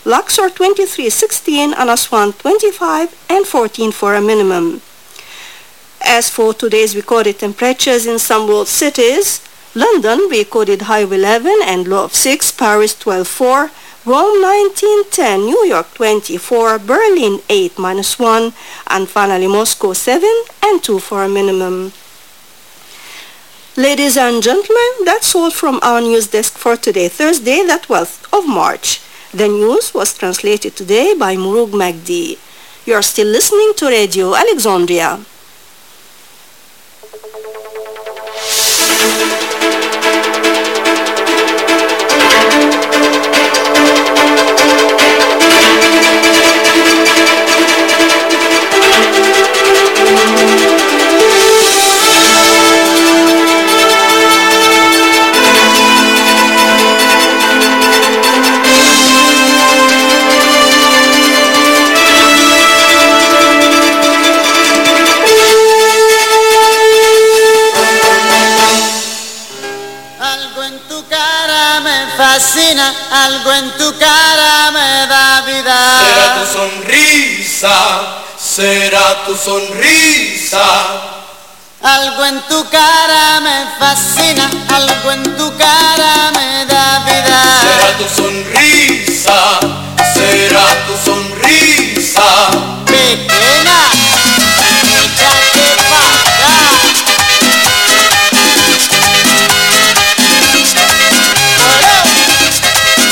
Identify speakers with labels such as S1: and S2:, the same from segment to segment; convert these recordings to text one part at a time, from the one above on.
S1: Luxor 2316, and Aswan 25 and 14 for a minimum. As for today's recorded temperatures in some world cities, London recorded high of 11 and low of 6, Paris 12.4, Rome 19.10, New York 24, Berlin 8 minus 1, and finally Moscow 7 and 2 for a minimum. Ladies and gentlemen, that's all from our news desk for today, Thursday, the 12th of March. The news was translated today by Murug Magdi. You are still listening to Radio Alexandria.
S2: Algo en tu cara me fascina, algo en tu cara me da vida.
S3: Será tu sonrisa, será tu sonrisa.
S2: Algo en tu cara me fascina, algo en tu cara me da vida.
S3: Será tu sonrisa, será tu sonrisa.
S2: Pequeña, échate pa' acá. Olé.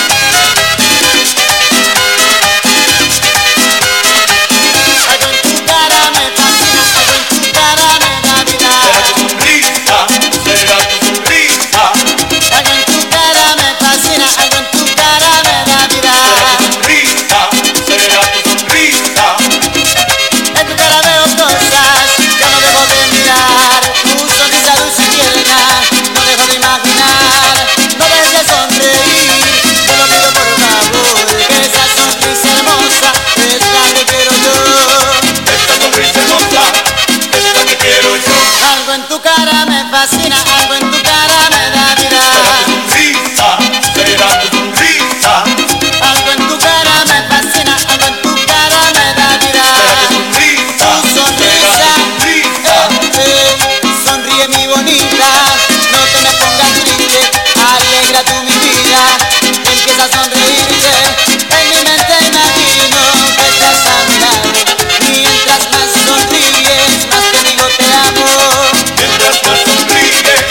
S2: Algo en tu cara me fascina, algo en tu cara me da vida.
S3: Será tu sonrisa, será tu sonrisa.
S2: Algo en tu cara me fascina, algo en tu cara me da vida.
S3: Será tu sonrisa, será tu sonrisa.
S2: En tu cara veo cosas que no dejo de mirar. Tu sonrisa dulce y tierna, no dejo de imaginar. No dejes de sonreír, te lo pido por favor. Que esa sonrisa hermosa es la que quiero yo.
S3: Esta sonrisa hermosa es la que quiero yo.
S2: Algo en tu cara me fascina, algo en tu cara me da vida.
S3: Sonrisa, será tu sonrisa.
S2: Algo en tu cara me fascina, algo en tu cara me da vida.
S3: Sonrisa,
S2: Tu sonrisa,
S3: será tu sonrisa.
S2: eh, eh, sonríe mi bonita, no te me pongas triste, alegra tú mi vida, empieza a sonreírte, en mi mente imagino que estás a mi lado, mientras más sonríes, más te digo te amo,
S3: Mientras más sonríes,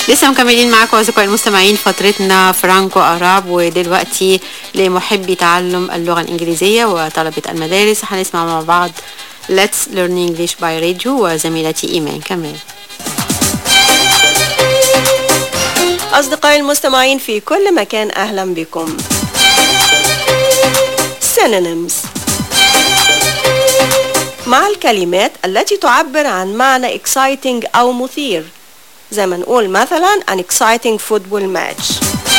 S4: لسه مكملين معاكم أصدقائي المستمعين فترتنا فرانكو أراب ودلوقتي لمحبي تعلم اللغة الإنجليزية وطلبة المدارس هنسمع مع بعض Let's Learn English by Radio وزميلتي إيمان كمان
S1: أصدقائي المستمعين في كل مكان أهلا بكم Synonyms مع الكلمات التي تعبر عن معنى exciting أو مثير زي ما نقول مثلا an exciting football match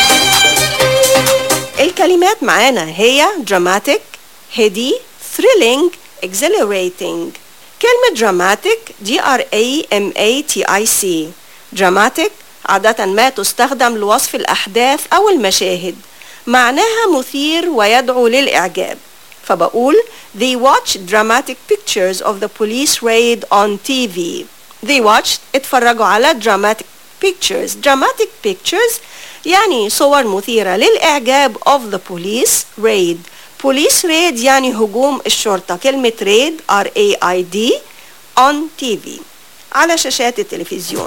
S1: الكلمات معانا هي dramatic heady thrilling exhilarating كلمة dramatic D R A M A T I C dramatic عادة ما تستخدم لوصف الأحداث أو المشاهد معناها مثير ويدعو للإعجاب فبقول they watch dramatic pictures of the police raid on TV they watched اتفرجوا على dramatic pictures dramatic pictures يعني صور مثيرة للإعجاب of the police raid police raid يعني هجوم الشرطة كلمة raid R A I D on TV على شاشات التلفزيون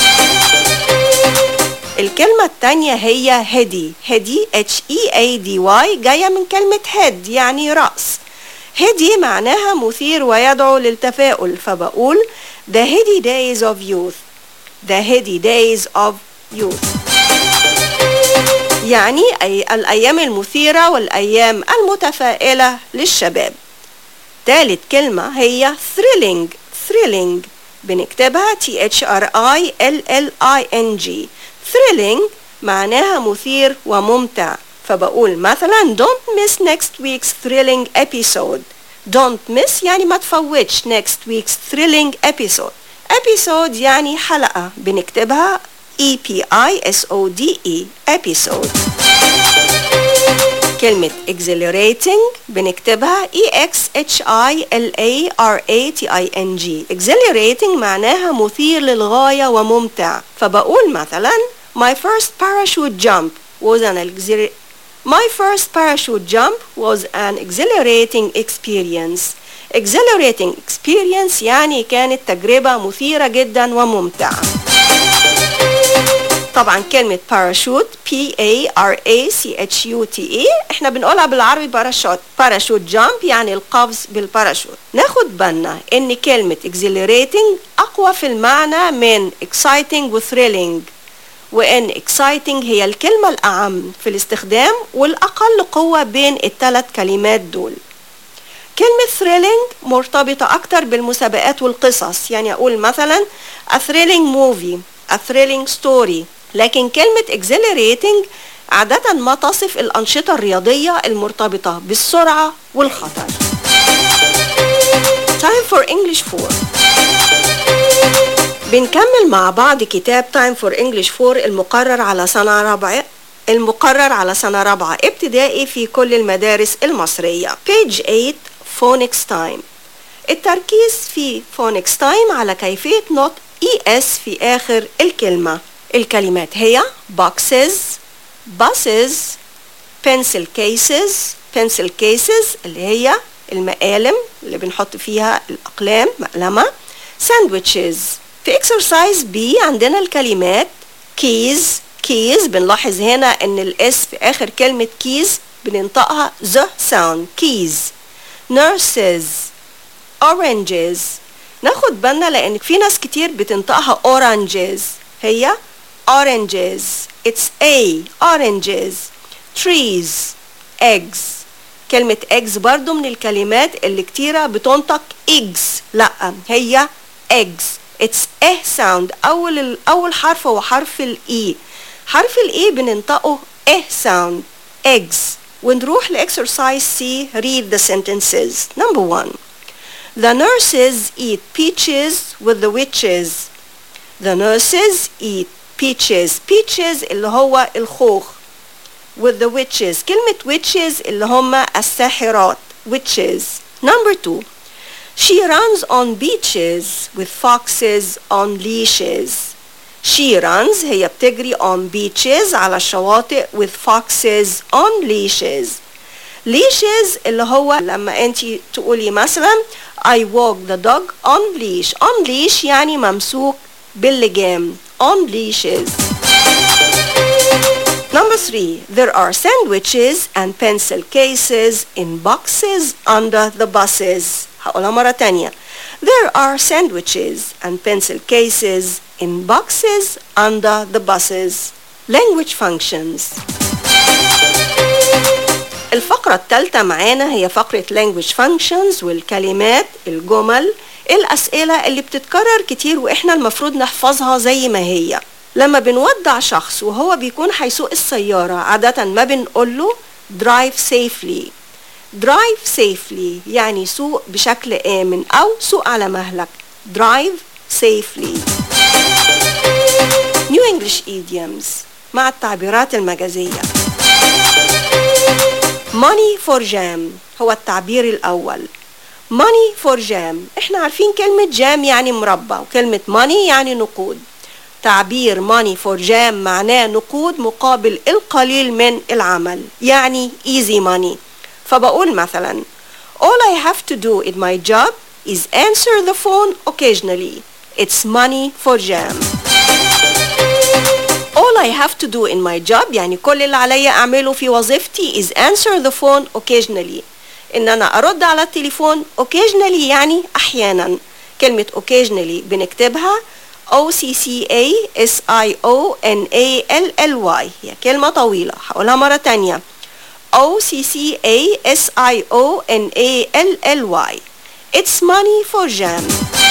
S1: الكلمة التانية هي هدي هدي H E A D Y جاية من كلمة head يعني رأس هدي معناها مثير ويدعو للتفاؤل فبقول the heady days of youth the heady days of youth يعني أي الأيام المثيرة والأيام المتفائلة للشباب ثالث كلمة هي thrilling thrilling بنكتبها T H R I L L I N G thrilling معناها مثير وممتع فبقول مثلا don't miss next week's thrilling episode don't miss يعني ما تفوتش next week's thrilling episode episode يعني حلقة بنكتبها E P I S O D E episode كلمة exhilarating بنكتبها E X H I L A R A T I N G exhilarating معناها مثير للغاية وممتع فبقول مثلا My first parachute jump was an exhilar- My first parachute jump was an exhilarating experience exhilarating experience يعني كانت تجربة مثيرة جدا وممتعة طبعا كلمة باراشوت P A R A C H U T E احنا بنقولها بالعربي باراشوت باراشوت جامب يعني القفز بالباراشوت ناخد بالنا ان كلمة exhilarating اقوى في المعنى من exciting و thrilling وان exciting هي الكلمة الاعم في الاستخدام والاقل قوة بين الثلاث كلمات دول كلمة thrilling مرتبطة أكتر بالمسابقات والقصص يعني أقول مثلا a thrilling movie a thrilling story لكن كلمة exhilarating عادة ما تصف الأنشطة الرياضية المرتبطة بالسرعة والخطر Time for English 4 بنكمل مع بعض كتاب Time for English 4 المقرر على سنة رابعة المقرر على سنة رابعة ابتدائي في كل المدارس المصرية Page 8 Phonics Time التركيز في Phonics Time على كيفية نطق ES في آخر الكلمة الكلمات هي boxes buses pencil cases pencil cases اللي هي المقالم اللي بنحط فيها الأقلام مقلمة sandwiches في exercise B عندنا الكلمات keys keys بنلاحظ هنا ان الاس في اخر كلمة keys بننطقها ز sound keys nurses oranges ناخد بالنا لان في ناس كتير بتنطقها oranges هي oranges it's a oranges trees eggs كلمة eggs برضو من الكلمات اللي كتيرة بتنطق eggs لا هي eggs it's a sound أول أول حرف هو حرف الإي حرف الإي بننطقه a sound eggs ونروح لإكسرسايز C read the sentences number one The nurses eat peaches with the witches The nurses eat peaches peaches اللي هو الخوخ with the witches كلمة witches اللي هم الساحرات witches number two she runs on beaches with foxes on leashes she runs هي بتجري on beaches على الشواطئ with foxes on leashes leashes اللي هو لما انت تقولي مثلا I walk the dog on leash on leash يعني ممسوك باللجام on leashes Number three, there are sandwiches and pencil cases in boxes under the buses. هقولها مرة تانية. There are sandwiches and pencil cases in boxes under the buses. Language functions. الفقرة الثالثة معانا هي فقرة language functions والكلمات الجمل الأسئلة اللي بتتكرر كتير وإحنا المفروض نحفظها زي ما هي لما بنودع شخص وهو بيكون هيسوق السيارة عادة ما بنقول له drive safely drive safely يعني سوق بشكل آمن أو سوق على مهلك drive safely New English idioms مع التعبيرات المجازية money for jam هو التعبير الأول money for jam احنا عارفين كلمة jam يعني مربى وكلمة money يعني نقود تعبير money for jam معناه نقود مقابل القليل من العمل يعني easy money فبقول مثلا all I have to do in my job is answer the phone occasionally it's money for jam all I have to do in my job يعني كل اللي عليا أعمله في وظيفتي is answer the phone occasionally إن أنا أرد على التليفون occasionally يعني أحيانا كلمة occasionally بنكتبها O C C A S I O N A L L Y هي كلمة طويلة هقولها مرة تانية O C C A S I O N A L L Y It's money for jam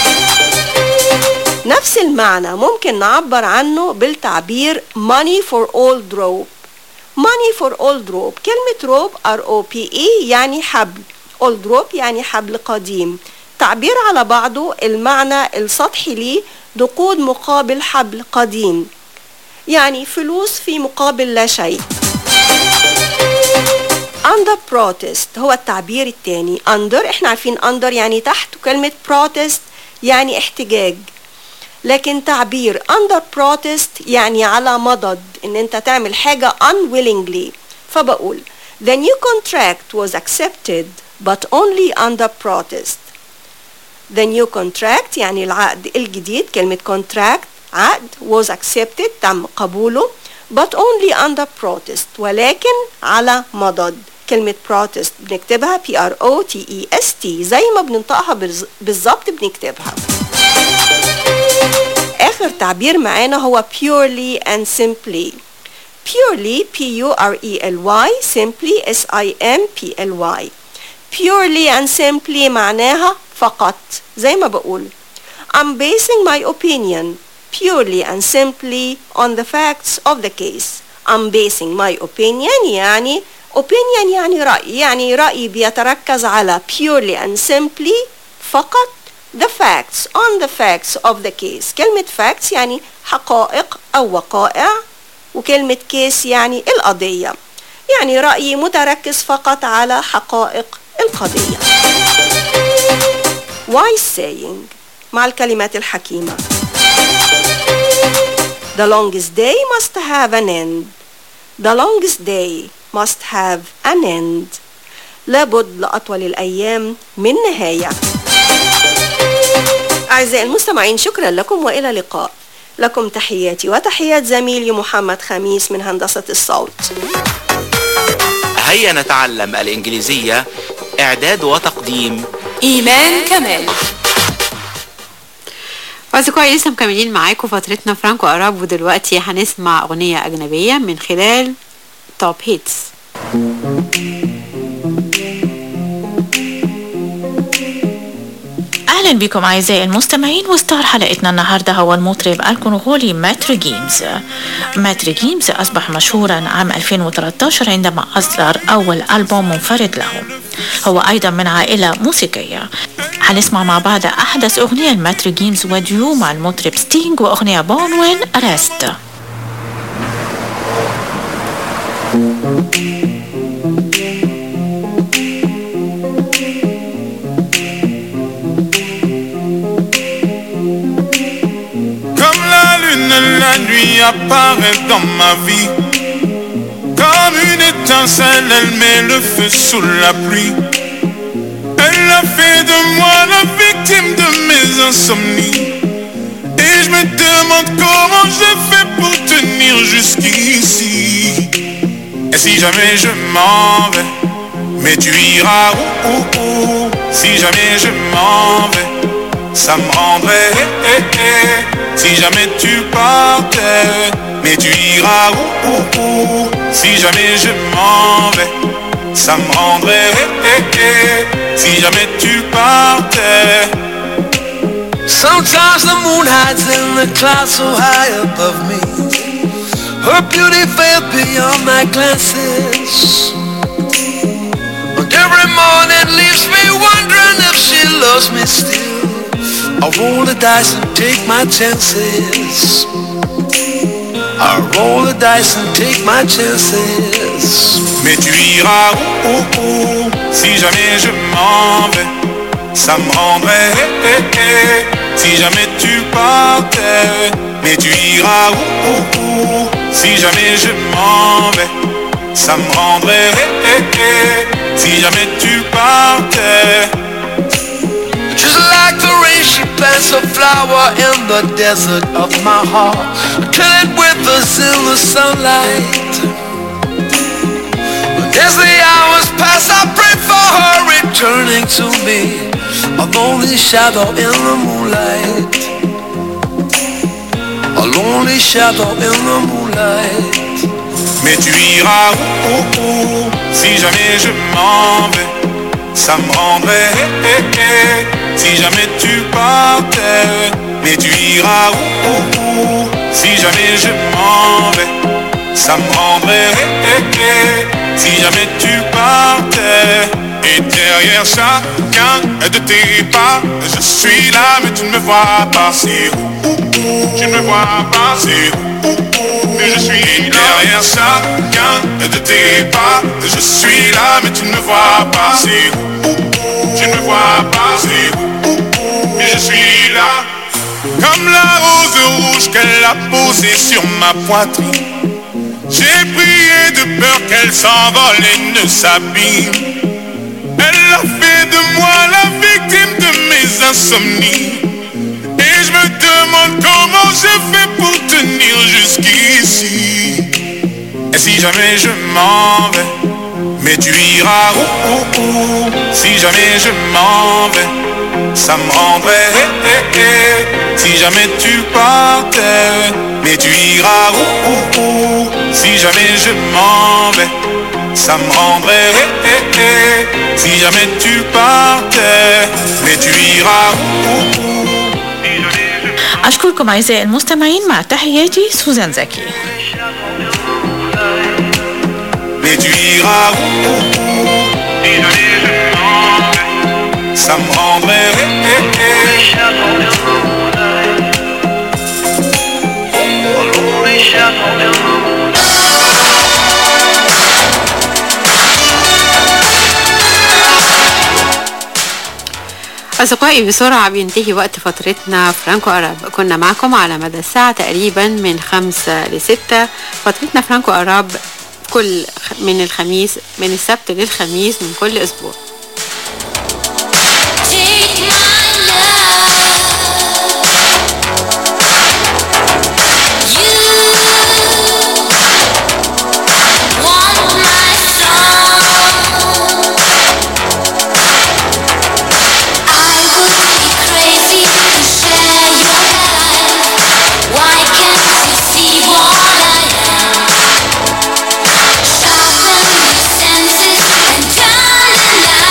S1: نفس المعنى ممكن نعبر عنه بالتعبير money for old rope money for old rope كلمة rope R O P E يعني حبل old rope يعني حبل قديم تعبير على بعضه المعنى السطحي ليه نقود مقابل حبل قديم يعني فلوس في مقابل لا شيء under protest هو التعبير الثاني under احنا عارفين under يعني تحت وكلمة protest يعني احتجاج لكن تعبير under protest يعني على مضض ان انت تعمل حاجة unwillingly فبقول the new contract was accepted but only under protest the new contract يعني العقد الجديد كلمة contract عقد was accepted تم قبوله but only under protest ولكن على مضض كلمة protest بنكتبها P R O T E S T زي ما بننطقها بالظبط بنكتبها آخر تعبير معانا هو purely and simply purely P U R E L Y simply S I M P L Y purely and simply معناها فقط زي ما بقول I'm basing my opinion purely and simply on the facts of the case I'm basing my opinion يعني opinion يعني رأي يعني رأيي بيتركز على purely and simply فقط the facts on the facts of the case كلمة facts يعني حقائق أو وقائع وكلمة case يعني القضية يعني رأيي متركز فقط على حقائق القضية wise saying مع الكلمات الحكيمة The longest day must have an end The longest day must have an end لابد لأطول الأيام من نهاية أعزائي المستمعين شكرا لكم وإلى اللقاء لكم تحياتي وتحيات زميلي محمد خميس من هندسة الصوت
S5: هيا نتعلم الإنجليزية إعداد وتقديم
S6: إيمان كمال
S4: أصدقائي لسه مكملين معاكم فترتنا فرانكو أراب ودلوقتي هنسمع أغنية أجنبية من خلال توب هيتس
S6: اهلا بكم اعزائي المستمعين وستار حلقتنا النهارده هو المطرب الكونغولي ماتري جيمز ماتري جيمز اصبح مشهورا عام 2013 عندما اصدر اول البوم منفرد له هو ايضا من عائله موسيقيه هنسمع مع بعض احدث اغنيه لماتري جيمز وديو مع المطرب ستينج واغنيه بونوين ريست
S3: Comme la lune, la nuit apparaît dans ma vie. Comme une étincelle, elle met le feu sous la pluie. Elle a fait de moi la victime de mes insomnies. Et je je me demande comment je fais pour tenir jusqu'ici. Et si jamais je m'en vais, mais tu iras où, où, où Si jamais je m'en vais, ça me rendrait eh, eh, eh. Si jamais tu partais, mais tu iras où, où, où Si jamais je m'en vais, ça me rendrait Si jamais tu partais
S7: Sometimes the moon hides in the clouds so high above me. Her beauty fell beyond my glances. And every morning leaves me wondering if she loves me still. I roll the dice and take my chances. I roll the dice and take my chances.
S3: Mais tu iras où, où, où Si jamais je m'en vais Ça me rendrait Si jamais tu partais Mais tu iras où, où, où Si jamais je m'en vais Ça me rendrait Si jamais tu partais
S7: Just like the rain, she plants a flower in the desert of my heart. Till it withers in the sunlight. As the hours pass, I pray for her returning to me. A lonely shadow in the moonlight. A lonely shadow in the moonlight.
S3: Mais tu iras où, où, où Si jamais je m'en vais Ça me rendrait Si jamais tu partais Mais tu iras où, où, où Si jamais je m'en vais Ça me rendrait Si jamais tu partais Et derrière chacun de tes pas Je suis là mais tu ne me vois pas C'est où, où, où Tu ne me vois pas C'est où, où, où Mais je suis derrière chacun de tes pas Je suis là mais tu ne me vois pas C'est où, où, où Tu ne me vois pas C'est où, où, où Mais je suis là Comme la rose rouge qu'elle a posée sur ma poitrine j'ai prié de peur qu'elle s'envole et ne s'abîme. Elle a fait de moi la victime de mes insomnies. Et je me demande comment je fais pour tenir jusqu'ici. Et si jamais je m'en vais, mais tu iras où, où, où Si jamais je m'en vais, ça me rendrait Si jamais tu partais, mais tu iras où, où, où Si jamais je m'en vais, ça me rendrait Si jamais tu partais, mais tu iras où, où
S6: أشكركم أعزائي المستمعين مع تحياتي سوزان زكي
S3: Mais tu iras où, où, où Ça me rendrait
S4: أصدقائي بسرعة بينتهي وقت فترتنا فرانكو أراب كنا معكم على مدى الساعة تقريبا من خمسة لستة فترتنا فرانكو أراب كل من الخميس من السبت للخميس من كل أسبوع
S8: Take my love. You want my soul. I would be crazy to share your life. Why can't you see what I am? Sharpen your senses and turn the light.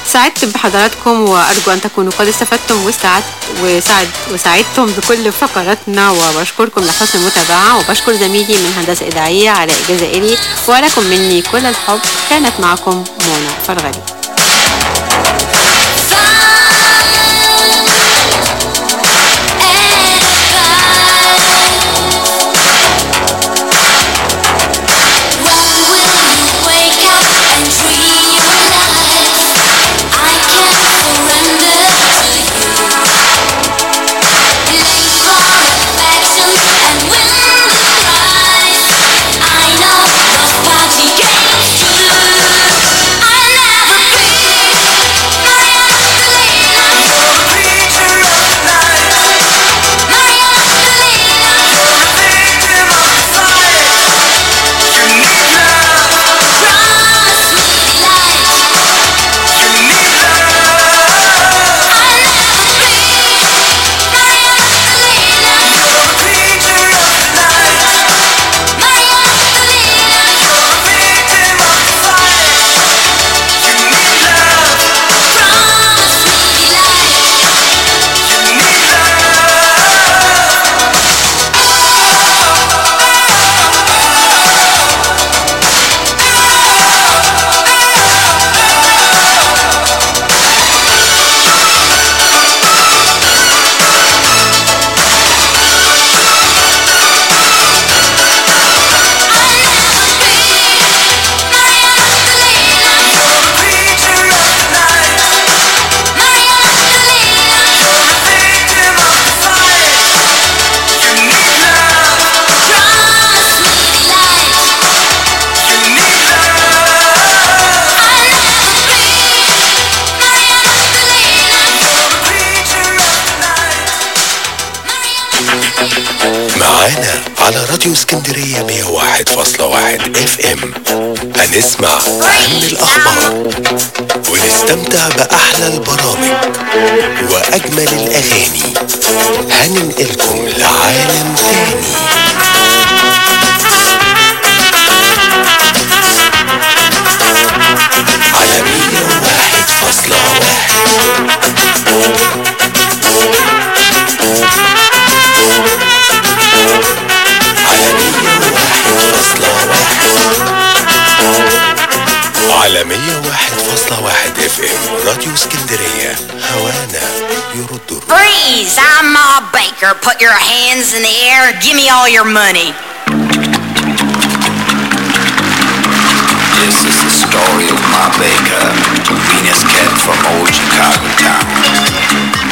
S4: سعدت بحضراتكم وأرجو أن تكونوا قد استفدتم وسعدت وسعد وسعدتم بكل فقراتنا وبشكركم لحسن المتابعة وبشكر زميلي من هندسة إذاعية علاء الجزائري ولكم مني كل الحب كانت معكم منى فرغلي
S9: معانا على راديو اسكندرية 101.1 اف ام هنسمع أهم الأخبار ونستمتع بأحلى البرامج وأجمل الأغاني هننقلكم لعالم تاني على 101.1 على 101.1 اف ام راديو اسكندرية هوانا يرد الروح
S10: Freeze! I'm Ma Baker. Put your hands in the air. Give me all your money.
S11: This is the story of Ma Baker, meanest cat from old Chicago town.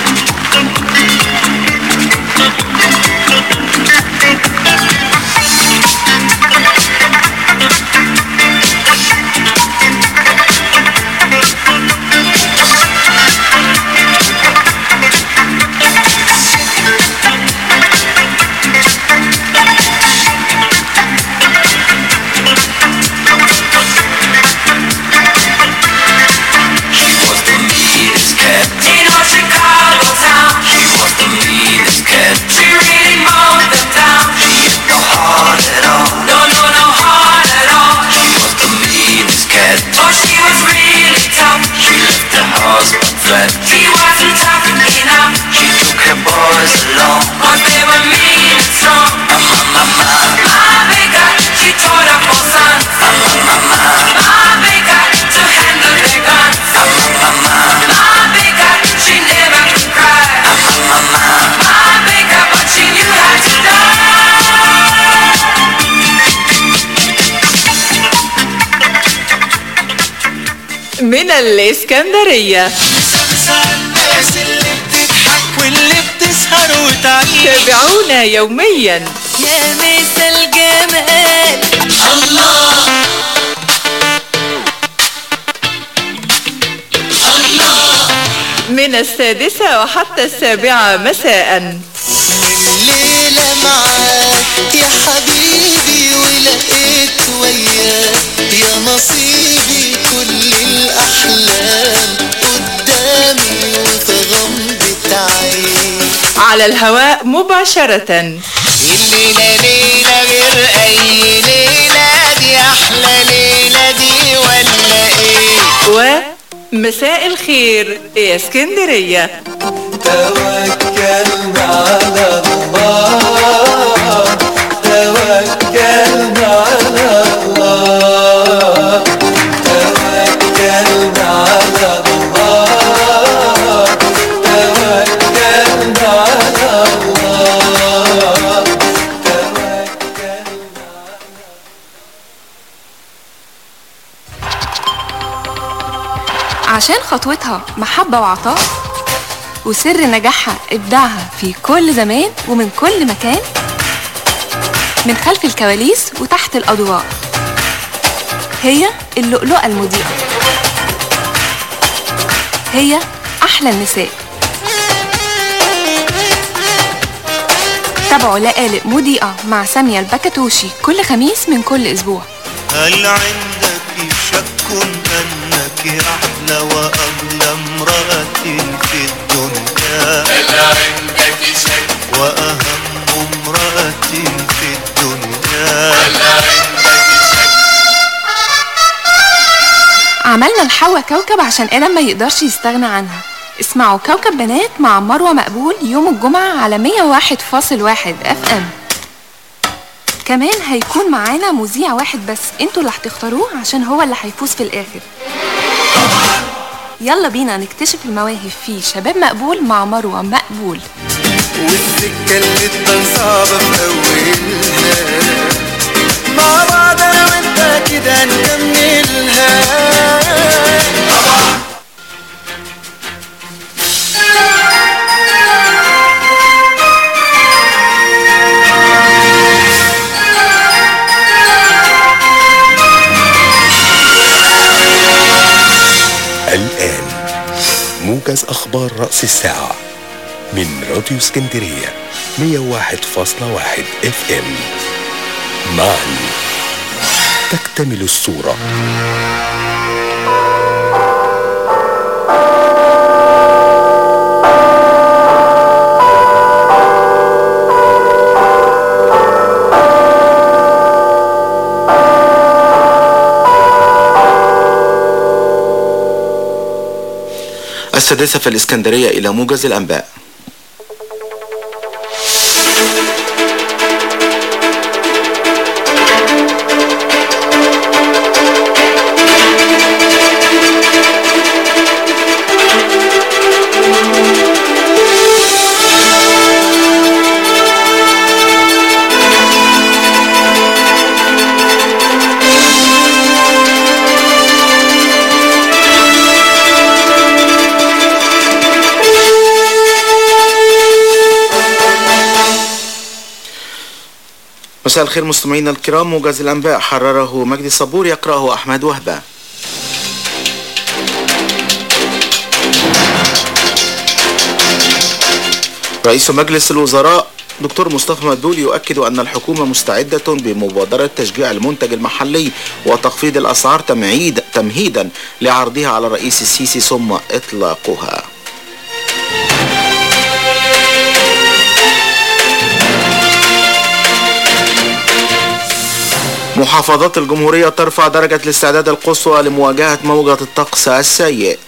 S11: She was the meanest cat in old Chicago town. She was the meanest cat. She really mowed them down. She had no heart at all. No, no, no heart at all. She was the meanest cat. Oh, she was really tough. She left the house but flat. She wasn't tough enough. She took her boys along. Cause they were mean and strong. Mama, mama, Ma Baker, she taught her four sons. Mama, mama, Ma Baker, to handle their guns. Mama, mama, Ma Baker, she never could cry. Mama, mama, Ma Baker, but she knew how to
S12: من الإسكندرية
S2: الناس اللي بتضحك واللي بتسهر وتعيش
S12: تابعونا يوميا
S2: يا مس الجمال الله
S12: من السادسة وحتى السابعة مساء
S2: الليلة معاك يا حبيبي ولقيت وياك يا نصيبي كل الأحلام قدامي وفي غمضة عين
S12: على الهواء مباشرة
S2: الليلة ليلة غير أي ليلة دي أحلى ليلة دي ولا إيه
S12: و مساء الخير يا اسكندرية
S7: توكلنا على الله توكلنا على الله توكلنا على الله توكلنا على الله
S13: عشان خطوتها محبة وعطاء وسر نجاحها إبداعها في كل زمان ومن كل مكان من خلف الكواليس وتحت الأضواء هي اللؤلؤة المضيئة هي أحلى النساء تابعوا لقالق مضيئة مع سامية البكتوشي كل خميس من كل أسبوع
S14: هل عندك شك أنك أحلى وأغلى امرأة في الدنيا هل عندك شك وأهم امرأة في الدنيا هل عندك
S13: عملنا الحوا كوكب عشان آدم ما يقدرش يستغنى عنها اسمعوا كوكب بنات مع مروة مقبول يوم الجمعة على 101.1 اف ام كمان هيكون معانا مذيع واحد بس انتوا اللي هتختاروه عشان هو اللي هيفوز في الاخر يلا بينا نكتشف المواهب في شباب مقبول مع مروة مقبول
S7: والسكة اللي تبان صعبة في أولها مع بعض أنا وأنت كده نكملها
S9: الآن موجز أخبار رأس الساعة من راديو اسكندرية 101.1 اف ام معا تكتمل الصورة
S5: السادسة في الإسكندرية إلى موجز الأنباء مساء الخير مستمعينا الكرام موجز الأنباء حرره مجدي صبور يقرأه أحمد وهبة رئيس مجلس الوزراء دكتور مصطفى مدبول يؤكد أن الحكومة مستعدة بمبادرة تشجيع المنتج المحلي وتخفيض الأسعار تمعيد تمهيدا لعرضها على الرئيس السيسي ثم إطلاقها محافظات الجمهورية ترفع درجة الاستعداد القصوى لمواجهة موجة الطقس السيء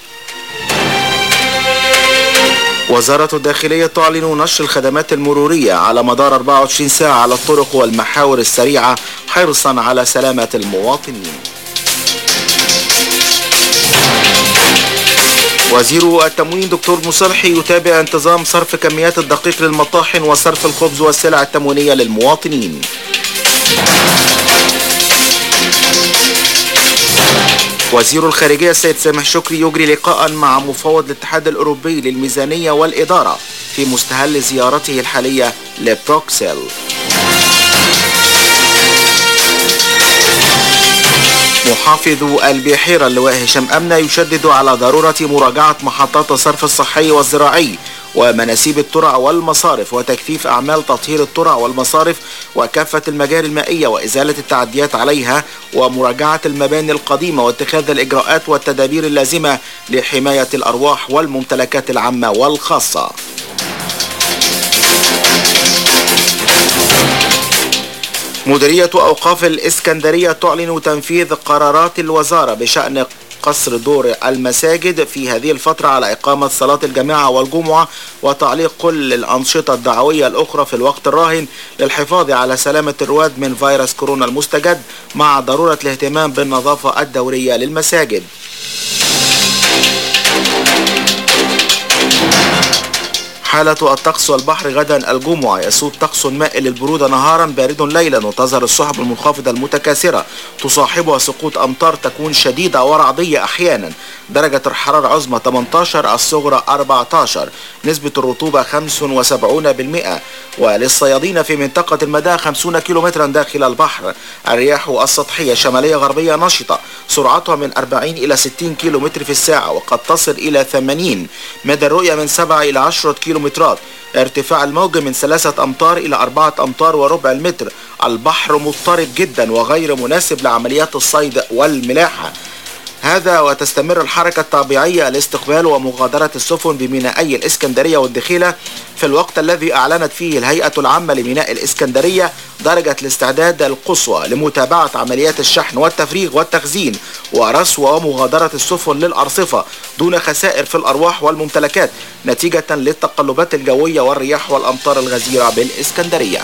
S5: وزارة الداخلية تعلن نشر الخدمات المرورية على مدار 24 ساعة على الطرق والمحاور السريعة حرصا على سلامة المواطنين وزير التموين دكتور مصلحي يتابع انتظام صرف كميات الدقيق للمطاحن وصرف الخبز والسلع التموينية للمواطنين وزير الخارجية السيد سامح شكري يجري لقاء مع مفوض الاتحاد الأوروبي للميزانية والإدارة في مستهل زيارته الحالية لبروكسل محافظ البحيرة اللواء هشام أمنة يشدد على ضرورة مراجعة محطات الصرف الصحي والزراعي ومناسيب الترع والمصارف وتكثيف أعمال تطهير الترع والمصارف وكافة المجاري المائية وإزالة التعديات عليها ومراجعة المباني القديمة واتخاذ الإجراءات والتدابير اللازمة لحماية الأرواح والممتلكات العامة والخاصة مديرية أوقاف الإسكندرية تعلن تنفيذ قرارات الوزارة بشأن قصر دور المساجد في هذه الفترة على إقامة صلاة الجماعة والجمعة وتعليق كل الأنشطة الدعوية الأخرى في الوقت الراهن للحفاظ على سلامة الرواد من فيروس كورونا المستجد مع ضرورة الاهتمام بالنظافة الدورية للمساجد حالة الطقس والبحر غدا الجمعة يسود طقس مائل للبرودة نهارا بارد ليلا وتظهر السحب المنخفضة المتكاثرة تصاحبها سقوط أمطار تكون شديدة ورعدية أحيانا درجة الحرارة عظمى 18 الصغرى 14 نسبة الرطوبة 75% وللصيادين في منطقة المدى 50 كيلومترا داخل البحر الرياح السطحية شمالية غربية نشطة سرعتها من 40 إلى 60 كيلومتر في الساعة وقد تصل إلى 80 مدى الرؤية من 7 إلى 10 كيلومترات ارتفاع الموج من ثلاثة أمتار إلى أربعة أمتار وربع المتر البحر مضطرب جدا وغير مناسب لعمليات الصيد والملاحة هذا وتستمر الحركة الطبيعية لاستقبال ومغادرة السفن بمينائي الإسكندرية والدخيلة في الوقت الذي أعلنت فيه الهيئة العامة لميناء الإسكندرية درجة الاستعداد القصوى لمتابعة عمليات الشحن والتفريغ والتخزين ورسو ومغادرة السفن للأرصفة دون خسائر في الأرواح والممتلكات نتيجة للتقلبات الجوية والرياح والأمطار الغزيرة بالإسكندرية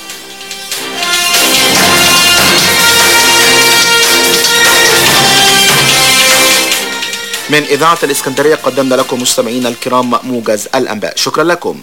S5: من إذاعة الإسكندرية قدمنا لكم مستمعينا الكرام موجز الأنباء شكرا لكم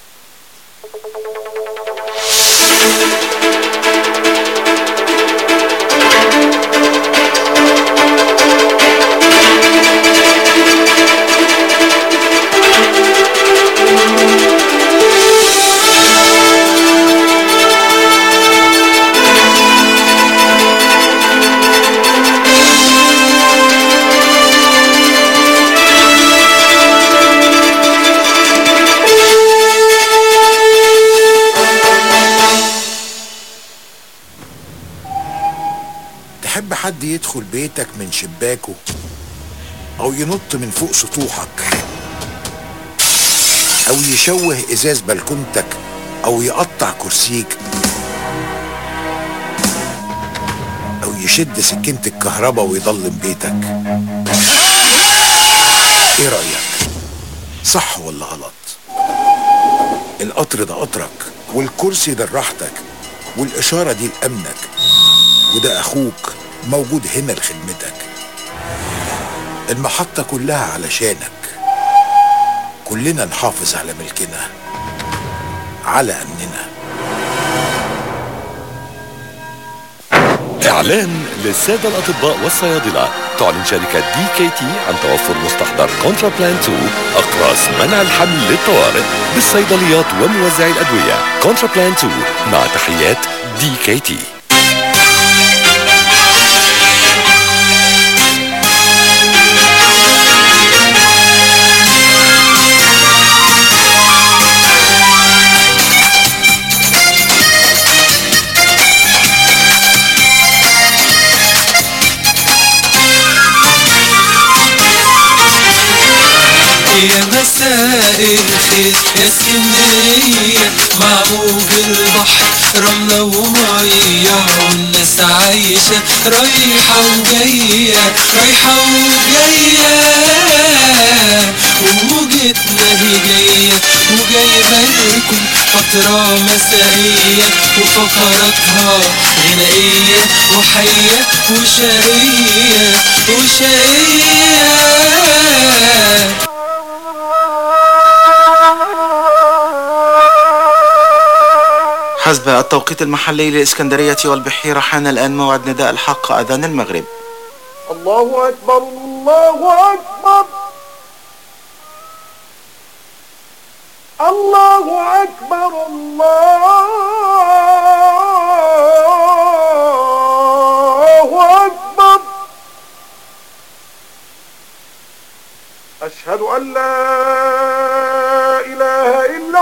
S15: تحب حد يدخل بيتك من شباكه او ينط من فوق سطوحك او يشوه ازاز بلكونتك او يقطع كرسيك او يشد سكينة الكهرباء ويضلم بيتك ايه رأيك صح ولا غلط القطر ده قطرك والكرسي ده لراحتك والاشارة دي لامنك وده اخوك موجود هنا لخدمتك المحطة كلها علشانك كلنا نحافظ على ملكنا على امننا
S9: إعلان للسادة الأطباء والصيادلة تعلن شركة دي كي تي عن توفر مستحضر كونترا بلان 2 أقراص منع الحمل للطوارئ بالصيدليات وموزعي الأدوية كونترا بلان 2 مع تحيات دي كي تي
S16: يا مساء الخير يا اسكندرية مع موج البحر رملة ومية والناس عايشة رايحة وجاية رايحة وجاية وموجتنا هي جاية وجايبة لكم فترة مسائية وفقراتها غنائية وحية وشقية وشقية
S5: حسب التوقيت المحلي للإسكندرية والبحيرة حان الآن موعد نداء الحق أذان المغرب
S17: الله أكبر الله أكبر الله أكبر الله أكبر أشهد أن لا إله إلا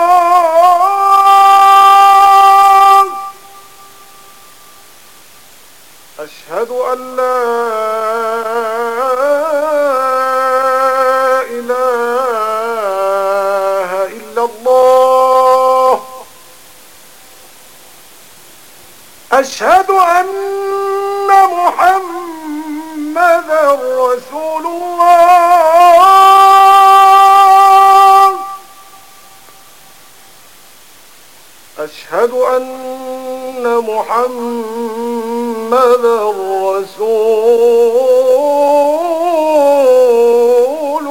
S17: الله أشهد أن لا إله إلا الله أشهد أن محمدا رسول الله أشهد أن محمدا رسول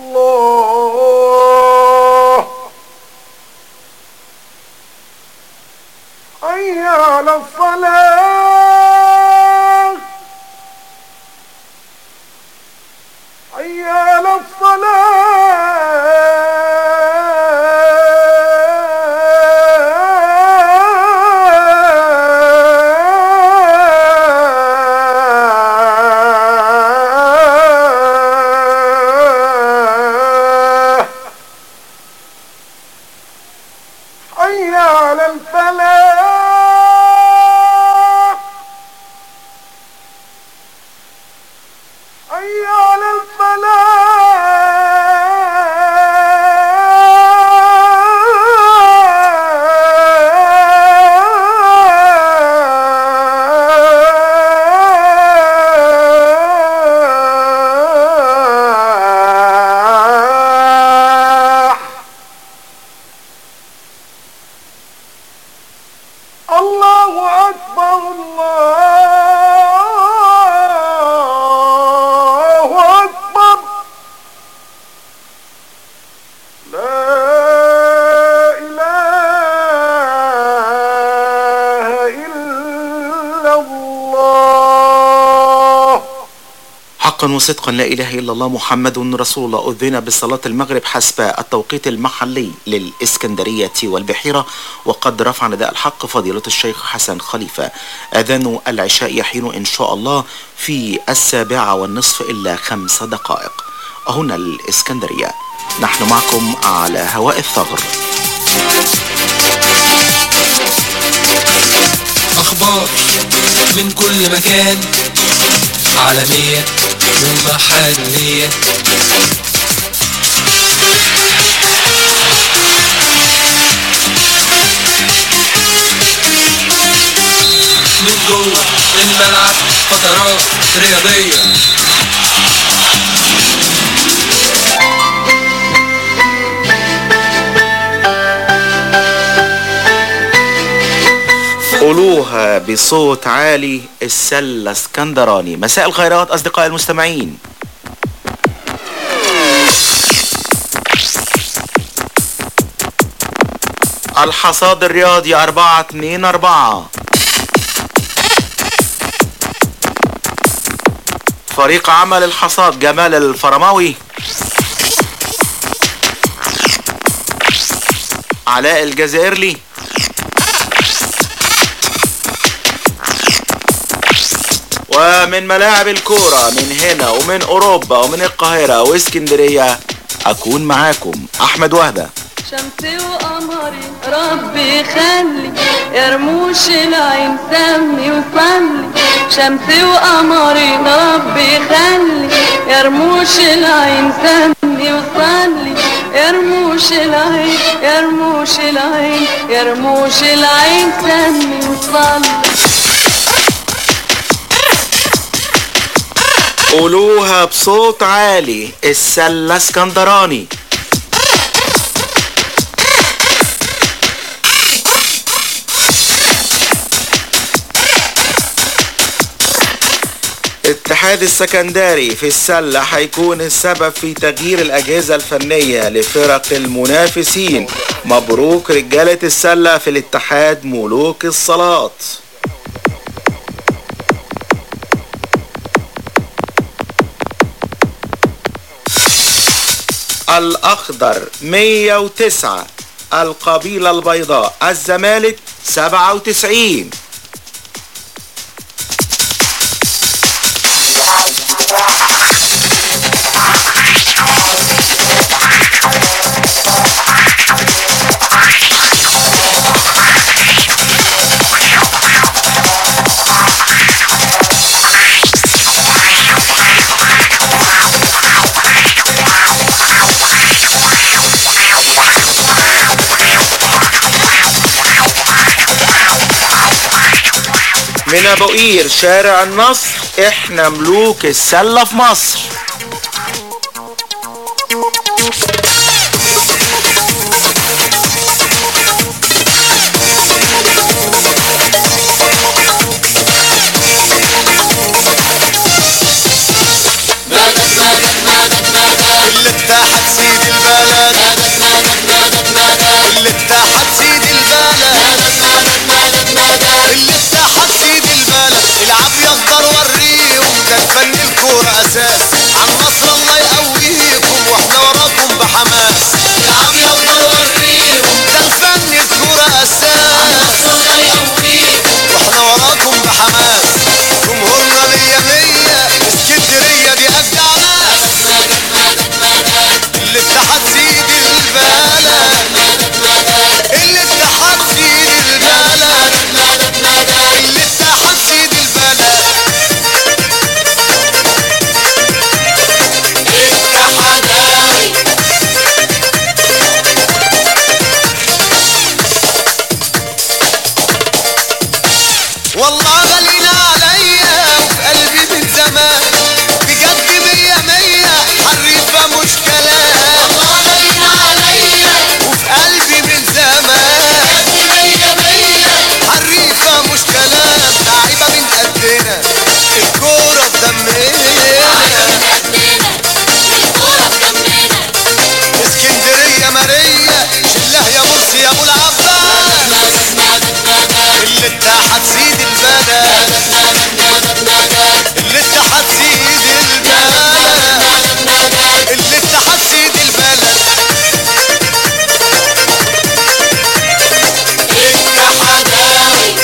S17: الله حي على الصلاة حي على الصلاة حي على الفلاح حي على الفلاح الله أكبر الله أكبر لا إله إلا الله
S5: حقا وصدقا لا إله إلا الله محمد رسول الله أذن بصلاة المغرب حسب التوقيت المحلي للإسكندرية والبحيرة وقد رفع نداء الحق فضيلة الشيخ حسن خليفة أذان العشاء يحين إن شاء الله في السابعة والنصف إلا خمس دقائق هنا الإسكندرية نحن معكم على هواء الثغر
S16: أخبار من كل مكان عالمية ومحلية من جوه الملعب فترات رياضية
S5: قولوها بصوت عالي السلة اسكندراني مساء الخيرات أصدقائي المستمعين الحصاد الرياضي أربعة اتنين أربعة فريق عمل الحصاد جمال الفرماوي علاء الجزائرلي ومن ملاعب الكورة من هنا ومن أوروبا ومن القاهرة واسكندرية أكون معاكم أحمد وهدة
S18: شمسي وقمري ربي يخلي يا رموش العين سمي وصلي شمسي وقمري ربي يخلي يا رموش العين سمي وصلي يا رموش العين يا رموش العين يا رموش العين سمي وصلي
S5: قولوها بصوت عالي السلة اسكندراني اتحاد السكندري في السلة هيكون السبب في تغيير الأجهزة الفنية لفرق المنافسين مبروك رجالة السلة في الاتحاد ملوك الصلاة الأخضر 109 القبيلة البيضاء الزمالك 97
S11: Thank
S5: من ابو قير شارع النصر احنا ملوك السله في مصر
S2: اللي اتحد سيد البلد اللي اتحد سيد البلد اللي اتحد سيد البلد العب يقدر وريهم ده الفن الكورة اساس عن مصر الله يقويكم واحنا وراكم بحماس العب يقدر وريهم ده الفن الكورة اساس الله يقويكم واحنا وراكم بحماس جمهورنا مية مية اسكندرية دي ابدع ناس اللي اتحد سيد البلد اللي اتحد سيد البلد اللي اتحد سيد البلد اتحداوي والله غالينا عليا وفي قلبي من زمان بجد مية مية حريفة مش كلام والله غالينا عليا وفي قلبي من زمان بجد مية مية حريفة مش كلام لعيبة من قدنا الكورة في دمنا اسكندرية مارية شله يا مرسي يا ابو العباس اللي اتحد سيد البلد اللي اتحد سيد البلد اللي اتحد سيد البلد اتحداوي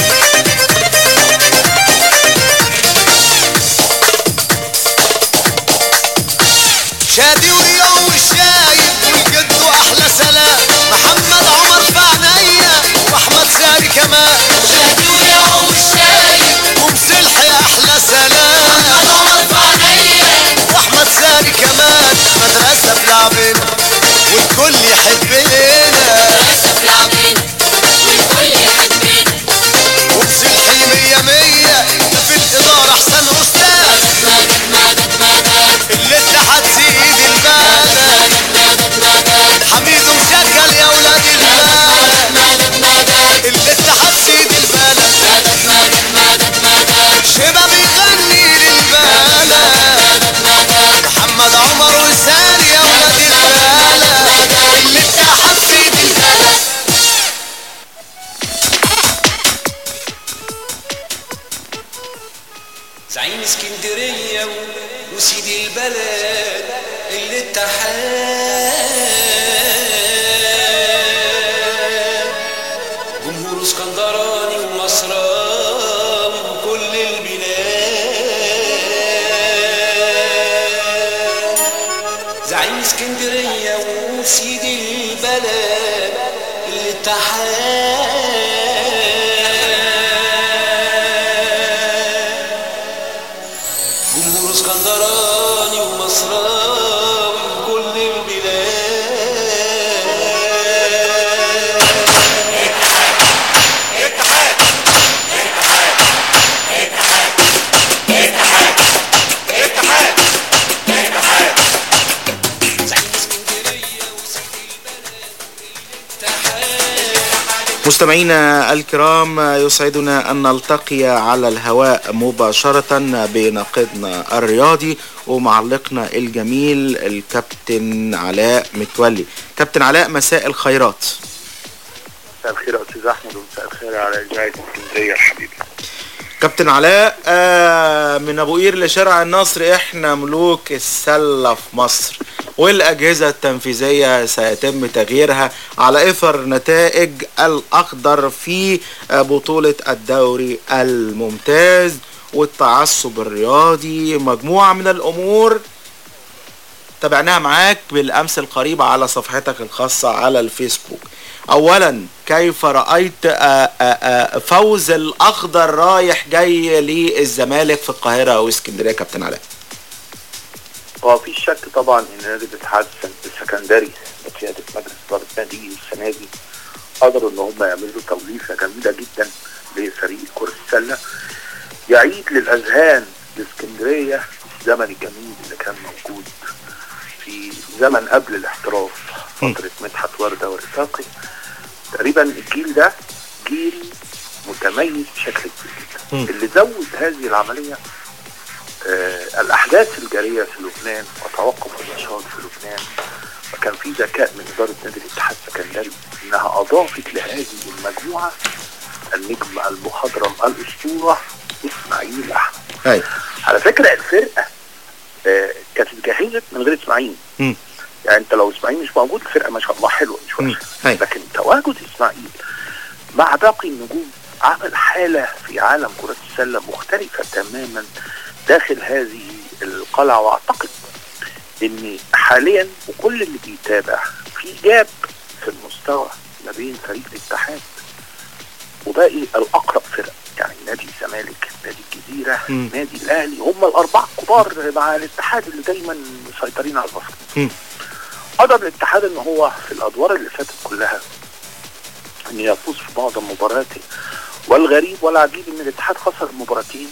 S2: شادي ورياض والشايب والجد واحلى سلام محمد عمر في عينيا واحمد ساري كمان شادي ورياض والشايب ومسلحي احلى سلام محمد عمر في عينيا واحمد ساري كمان مدرسه في لعبنا والكل يحبنا مدرسه في لعبنا والكل يحبنا ومسلحي مية مية ده في الإدارة أحسن أستاذ اللي اتحد سيد البلد حميد مشكل يا ولاد البلد اللي اتحد سيد البلد شباب بيغني للبلد محمد عمر وسان يا ولاد البلد اللي اتحد سيد البلد
S16: زعيم اسكندرية و- وسيد البلد اللي اتحاد جمهور اسكندراني ومصراوي وكل البلاد زعيم اسكندرية وسيد البلد اللي اتحاد جمهور اسكندراني ومصراوي وكل البلاد
S5: مستمعينا الكرام يسعدنا أن نلتقي على الهواء مباشرة بناقدنا الرياضي ومعلقنا الجميل الكابتن علاء متولي كابتن علاء مساء الخيرات
S19: مساء الخير يا استاذ احمد ومساء الخير على اذاعه اسكندريه الحبيبه
S5: كابتن علاء آه من ابو قير لشارع النصر احنا ملوك السله في مصر والاجهزه التنفيذيه سيتم تغييرها على اثر نتائج الاخضر في آه، بطوله الدوري الممتاز والتعصب الرياضي مجموعه من الامور تابعناها معاك بالامس القريب على صفحتك الخاصه على الفيسبوك اولا كيف رايت آه، آه، آه، فوز الاخضر رايح جاي للزمالك في القاهره واسكندريه كابتن علاء
S19: هو في شك طبعا ان نادي الاتحاد السكندري بقياده مجلس اداره النادي السنه دي قدروا ان هم يعملوا توليفه جميله جدا لفريق كرة السلة يعيد للأذهان الإسكندرية الزمن الجميل اللي كان موجود في زمن قبل الاحتراف فترة مدحت وردة ورفاقي تقريبا الجيل ده جيل متميز بشكل كبير جدا اللي زود هذه العملية آه الأحداث الجارية في لبنان وتوقف النشاط في لبنان وكان في ذكاء من إدارة نادي الاتحاد السكندري إنها أضافت لهذه المجموعة النجم المخضرم الأسطورة إسماعيل أحمد
S5: ايوه
S19: على فكرة الفرقة آه كانت اتجهزت من غير إسماعيل
S5: مم.
S19: يعني انت لو اسماعيل مش موجود الفرقه ما شاء الله حلوه مش وحشه لكن تواجد اسماعيل مع باقي النجوم عمل حاله في عالم كره السله مختلفه تماما داخل هذه القلعه واعتقد ان حاليا وكل اللي بيتابع في جاب في المستوى ما بين فريق الاتحاد وباقي الاقرب فرق يعني نادي الزمالك نادي الجزيره
S5: مم.
S19: نادي الاهلي هم الاربعه الكبار مع الاتحاد اللي دايما مسيطرين على الباسكت
S5: مم.
S19: قدر الاتحاد ان هو في الادوار اللي فاتت كلها ان يفوز في معظم مباراته والغريب والعجيب ان الاتحاد خسر مباراتين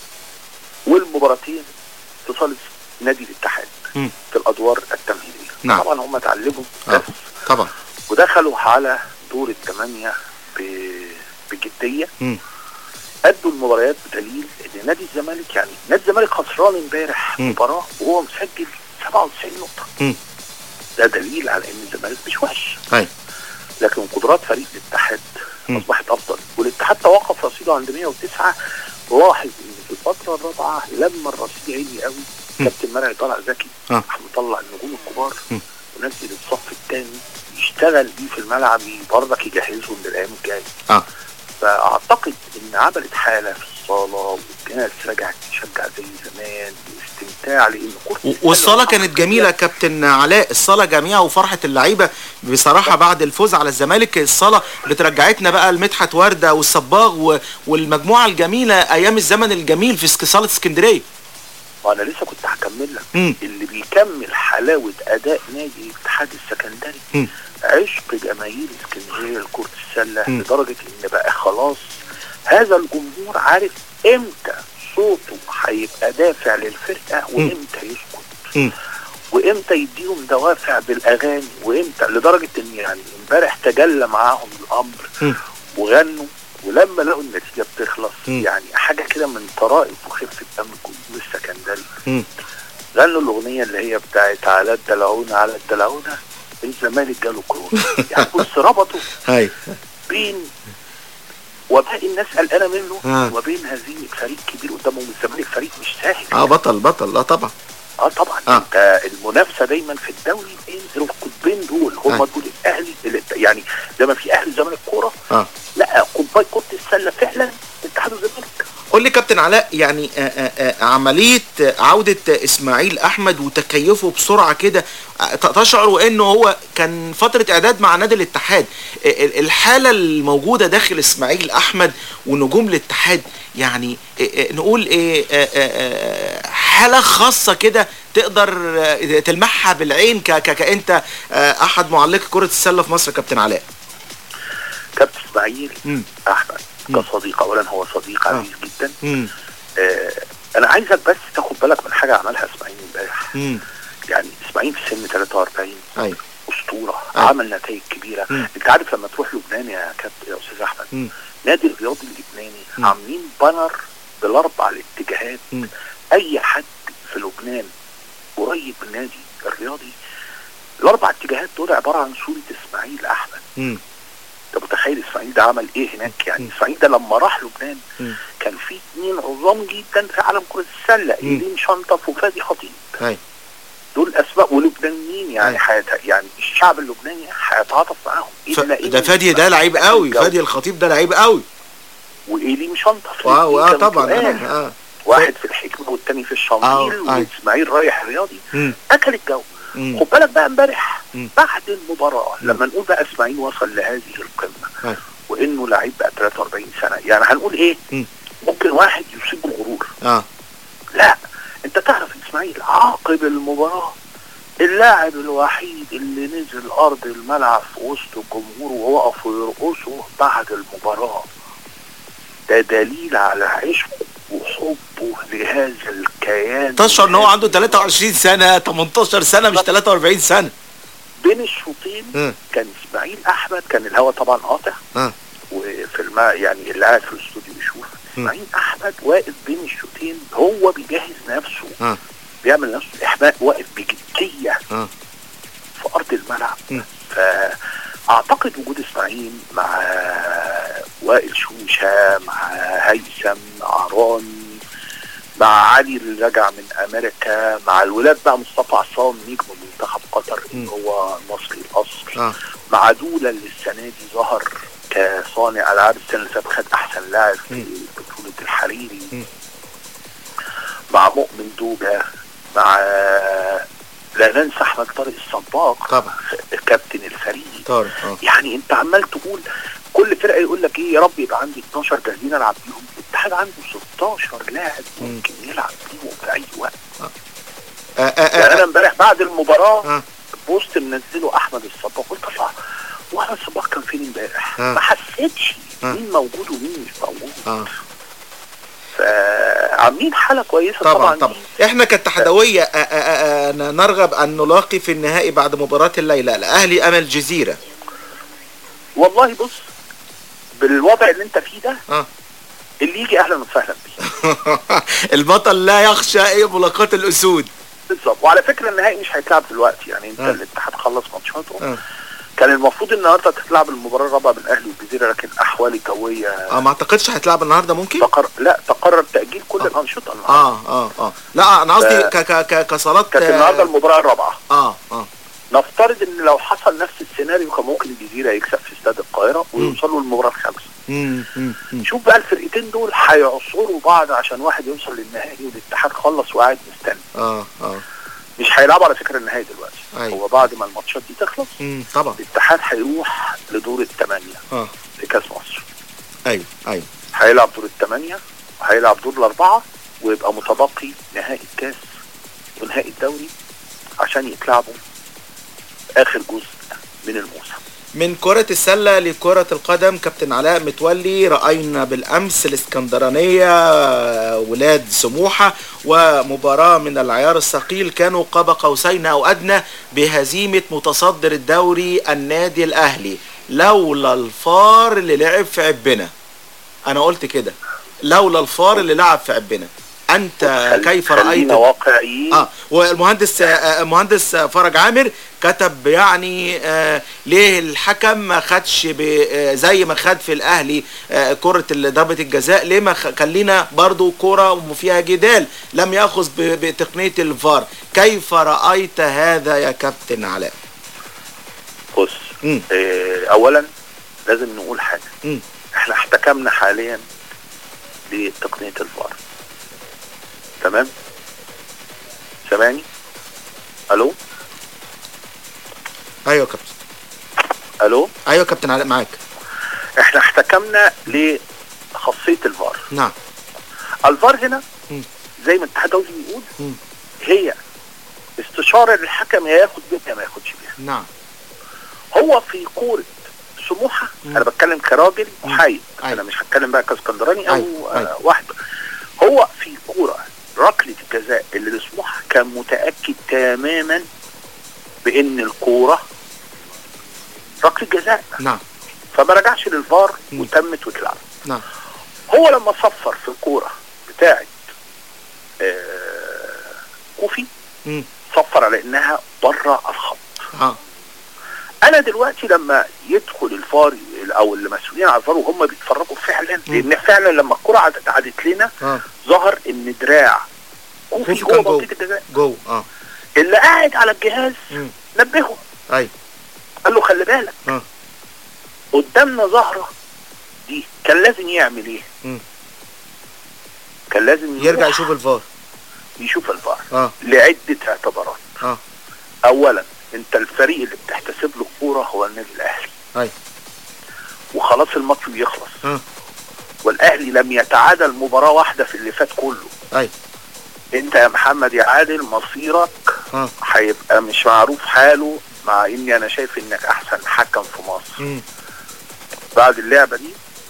S19: والمباراتين في صاله نادي الاتحاد
S5: مم.
S19: في الادوار التمهيديه
S5: نعم.
S19: طبعا هم اتعلموا
S5: آه. طبعا
S19: ودخلوا على دور الثمانيه ب- بجديه
S5: مم.
S19: ادوا المباريات بدليل ان نادي الزمالك يعني نادي الزمالك خسران امبارح
S5: مم.
S19: مباراه وهو مسجل 97 نقطه
S5: مم.
S19: ده دليل على ان الزمالك مش وحش
S5: ايوه
S19: لكن قدرات فريق الاتحاد
S5: مم.
S19: اصبحت افضل والاتحاد توقف رصيده عند 109 لاحظ ان في الفتره الرابعه لما الرصيد عالي قوي
S5: مم.
S19: كابتن مرعي طلع ذكي
S5: آه.
S19: راح مطلع النجوم الكبار
S5: مم.
S19: ونزل الصف الثاني يشتغل بيه في الملعب برضك يجهزهم للايام الجايه
S5: اه
S19: فاعتقد ان عملت حاله في الصاله والناس رجعت تشجع زي زمان واستمتاع لان كره
S5: و- والصالة كانت جميلة كابتن علاء الصالة جميلة وفرحة اللعيبة بصراحة بعد الفوز على الزمالك الصالة بترجعتنا بقى لمدحت وردة والصباغ و- والمجموعة الجميلة أيام الزمن الجميل في اسك- صالة اسكندرية
S19: وانا لسه كنت هكمل لك
S5: مم.
S19: اللي بيكمل حلاوه اداء نادي الاتحاد السكندري
S5: مم.
S19: عشق جماهير اسكندريه لكره السله
S5: مم.
S19: لدرجه ان بقى خلاص هذا الجمهور عارف امتى صوته هيبقى دافع للفرقه وامتى يسكت
S5: مم.
S19: وامتى يديهم دوافع بالاغاني وامتى لدرجه ان يعني امبارح تجلى معاهم الامر
S5: مم.
S19: وغنوا ولما لقوا النتيجه بتخلص
S5: مم.
S19: يعني حاجه كده من طرائف وخفه دم الجمهور السكندري
S5: مم.
S19: غنوا الاغنيه اللي هي بتاعت على الدلعونه على الدلعونه الزمالك جاله كورونا يعني بص ربطوا
S5: هاي
S19: بين وباقي الناس قلقانه منه
S5: آه.
S19: وبين هزيمه فريق كبير قدامهم الزمالك فريق مش سهل
S5: اه بطل بطل اه طبعا
S19: اه طبعا
S5: آه.
S19: انت المنافسه دايما في الدوري بين القطبين دول هم
S5: آه.
S19: دول الاهلي اللي- يعني زي ما في اهلي زمالك كوره
S5: اه
S19: لا قطبي كره السله فعلا الاتحاد والزمالك
S5: قول لي كابتن علاء يعني آه، آه، آه، عملية آه، عودة آه، إسماعيل أحمد وتكيفه بسرعة كده آه، ت- تشعر وإنه هو كان فترة إعداد مع نادي الاتحاد آه، ال- الحالة الموجودة داخل إسماعيل أحمد ونجوم الاتحاد يعني آه، آه، نقول إيه آه، آه، آه، حالة خاصة كده تقدر آه، تلمحها بالعين ك- ك- كأنت آه، أحد معلقي كرة السلة في مصر كابتن علاء
S19: كابتن اسماعيل
S5: مم.
S19: احمد كصديق اولا هو صديق عزيز جدا
S5: مم.
S19: آه انا عايزك بس تاخد بالك من حاجه عملها اسماعيل امبارح
S5: مم.
S19: يعني اسماعيل في سن 43
S5: أيوه
S19: اسطوره
S5: أيوة.
S19: عمل نتائج كبيره
S5: مم.
S19: انت عارف لما تروح لبنان يا كابتن يا استاذ احمد
S5: مم.
S19: نادي الرياضي اللبناني
S5: مم.
S19: عاملين بانر بالاربع الاتجاهات
S5: مم.
S19: اي حد في لبنان قريب من النادي الرياضي الاربع اتجاهات دول عباره عن صوره اسماعيل احمد
S5: مم.
S19: انت متخيل اسماعيل ده عمل ايه هناك يعني اسماعيل ده لما راح لبنان
S5: مم.
S19: كان في اثنين عظام جدا في عالم كره السله
S5: مم.
S19: ايلين شنطف وفادي خطيب
S5: أيوه
S19: دول اسماء ولبنانيين يعني حيات يعني الشعب اللبناني هيتعاطف معاهم
S5: ف-
S19: الا إن
S5: ده فادي ده لعيب قوي
S19: الجو.
S5: فادي الخطيب ده لعيب قوي
S19: وايلين شنطف
S5: اه
S19: الاتنين
S5: اه
S19: كانوا
S5: طبعا
S19: تقال.
S5: اه
S19: واحد في الحكمه والتاني في الشنطيل
S5: آه، أي.
S19: واسماعيل رايح رياضي
S5: مم.
S19: اكل الجو
S5: مم.
S19: خد بالك بقى امبارح
S5: مم.
S19: بعد المباراه لما نقول بقى اسماعيل وصل لهذه القمه
S5: أي.
S19: وانه لعيب بقى 43 سنه يعني هنقول ايه
S5: مم.
S19: ممكن واحد يصيبه الغرور
S5: اه
S19: لا انت تعرف اسماعيل عقب المباراه اللاعب الوحيد اللي نزل ارض الملعب في وسط الجمهور ووقفوا يرقصوا بعد المباراه ده دليل على عشقه وحبه لهذا الكيان
S5: تشعر ان هو عنده 23 سنه 18 سنه مش 43 سنه
S19: بين الشوطين
S5: ها
S19: كان اسماعيل احمد كان الهوا طبعا قاطع
S5: ها
S19: وفي الما يعني اللي قاعد في الاستوديو يشوف اسماعيل احمد واقف بين الشوطين هو بيجهز نفسه
S5: ها
S19: بيعمل نفسه احماء واقف بجديه
S5: ها
S19: في ارض الملعب
S5: مم.
S19: فاعتقد وجود اسماعيل مع وائل شوشه مع هيثم مع رامي مع علي اللي رجع من امريكا مع الولاد بقى مصطفى عصام نجم منتخب قطر اللي هو مصري الاصل
S5: اه
S19: مع دولا اللي السنه دي ظهر كصانع العاب السنه اللي فاتت خد احسن لاعب في بطوله الحريري مع مؤمن دوجا مع لا ننسى احمد طارق الصباغ
S5: طبعا
S19: كابتن الفريق
S5: طارق اه
S19: يعني انت عمال تقول كل فرقه يقول لك ايه يا رب يبقى عندي 12 جاهزين العب بيهم الاتحاد عنده 16 لاعب ممكن يلعب بيهم في اي وقت
S5: آه، آه،
S19: يعني انا
S5: آه،
S19: امبارح بعد المباراه
S5: آه.
S19: بوست منزله احمد الصباغ قلت الله واحمد الصباغ كان فين امبارح
S5: آه.
S19: ما حسيتش
S5: آه.
S19: مين موجود ومين مش موجود
S5: اه
S19: فعاملين حاله كويسه
S5: طبعا
S19: طبعا,
S5: طبعا احنا كاتحادويه آه، آه، آه، آه، نرغب ان نلاقي في النهائي بعد مباراه الليله الاهلي امل جزيره
S19: والله بص بالوضع اللي انت فيه ده
S5: اه
S19: اللي يجي اهلا وسهلا بيه
S5: البطل لا يخشى اي ملاقات الاسود
S19: بالظبط وعلى فكره النهائي مش هيتلعب دلوقتي يعني انت
S5: آه.
S19: الاتحاد خلص ماتشاته
S5: اه
S19: كان المفروض النهارده تتلعب المباراه الرابعه بين الاهلي والجزيره لكن احوال الجويه
S5: اه ما اعتقدش هيتلعب النهارده ممكن
S19: تقر... لا تقرر تاجيل كل الانشطه النهارده
S5: اه اه اه لا انا قصدي
S19: ف-
S5: ك ك ك كصالات
S19: كانت النهارده المباراه الرابعه
S5: اه اه
S19: نفترض ان لو حصل نفس السيناريو كان ممكن الجزيره يكسب في استاد القاهره ويوصلوا للمباراه الخامسه
S5: مم، مم، مم.
S19: شوف بقى الفرقتين دول هيعصروا بعض عشان واحد يوصل للنهائي والاتحاد خلص وقاعد مستني
S5: اه اه
S19: مش هيلعبوا على فكره النهائي دلوقتي
S5: أيوة.
S19: هو بعد ما الماتشات دي تخلص
S5: مم، طبعا
S19: الاتحاد هيروح لدور الثمانيه
S5: اه
S19: في كاس مصر
S5: ايوه ايوه
S19: هيلعب دور الثمانيه وهيلعب دور الاربعه ويبقى متبقي نهائي الكاس ونهائي الدوري عشان يتلعبوا اخر جزء من الموسم
S5: من كرة السلة لكرة القدم كابتن علاء متولي رأينا بالأمس الإسكندرانية آه، ولاد سموحة ومباراة من العيار الثقيل كانوا قاب قوسين أو أدنى بهزيمة متصدر الدوري النادي الأهلي لولا الفار اللي لعب في عبنا أنا قلت كده لولا الفار اللي لعب في عبنا أنت كيف رأيت
S19: خلينا واقعيين
S5: اه والمهندس آه، المهندس فرج عامر كتب يعني آه ليه الحكم ما خدش ب- آه، زي ما خد في الاهلي آه كره ال- ضربه الجزاء ليه ما خ- خلينا برضو كره فيها جدال لم ياخذ ب- بتقنيه الفار كيف رايت هذا يا كابتن علاء
S19: بص
S5: مم.
S19: آه اولا لازم نقول حاجه
S5: مم.
S19: احنا احتكمنا حاليا بتقنيه الفار تمام سامعني الو
S5: ايوه يا كابتن
S19: الو
S5: ايوه يا كابتن علاء معاك
S19: احنا احتكمنا لخاصيه الفار
S5: نعم
S19: الفار هنا
S5: مم.
S19: زي ما الاتحاد الدولي بيقول
S5: مم.
S19: هي استشاره للحكم يا ياخد بيها يا ما ياخدش بيها
S5: نعم
S19: هو في كوره سموحه
S5: مم.
S19: انا بتكلم كراجل محايد
S5: أيوة.
S19: انا مش هتكلم بقى كاسكندراني او
S5: أيوة. أيوة.
S19: آه واحد هو في كوره ركله الجزاء اللي لسموحه كان متاكد تماما بان الكوره ركله جزاء
S5: نعم
S19: فما رجعش للفار
S5: مم.
S19: وتمت واتلعب
S5: نعم
S19: هو لما صفر في الكوره بتاعت آه كوفي
S5: مم.
S19: صفر على انها بره الخط
S5: اه
S19: انا دلوقتي لما يدخل الفار او المسؤولين على الفار وهم بيتفرجوا فعلا لان فعلا لما الكره عدت, عدت لنا
S5: اه
S19: ظهر ان دراع كوفي
S5: كوفي كان
S19: هو
S5: جوه
S19: منطقه الجزاء
S5: جوه اه
S19: اللي قاعد على الجهاز
S5: مم.
S19: نبهه
S5: ايوه
S19: قال له خلي بالك
S5: اه
S19: قدامنا زهره دي كان لازم يعمل ايه؟
S5: مم.
S19: كان لازم
S5: يرجع
S19: يروح
S5: يشوف الفار
S19: يشوف الفار
S5: اه
S19: لعده اعتبارات
S5: اه
S19: اولا انت الفريق اللي بتحتسب له الكوره هو النادي الاهلي
S5: ايوه
S19: وخلاص الماتش بيخلص
S5: اه
S19: والاهلي لم يتعادل مباراه واحده في اللي فات كله
S5: ايوه
S19: انت يا محمد يا عادل مصيرك
S5: اه
S19: هيبقى مش معروف حاله مع اني انا شايف انك احسن حكم في مصر
S5: مم.
S19: بعد اللعبه دي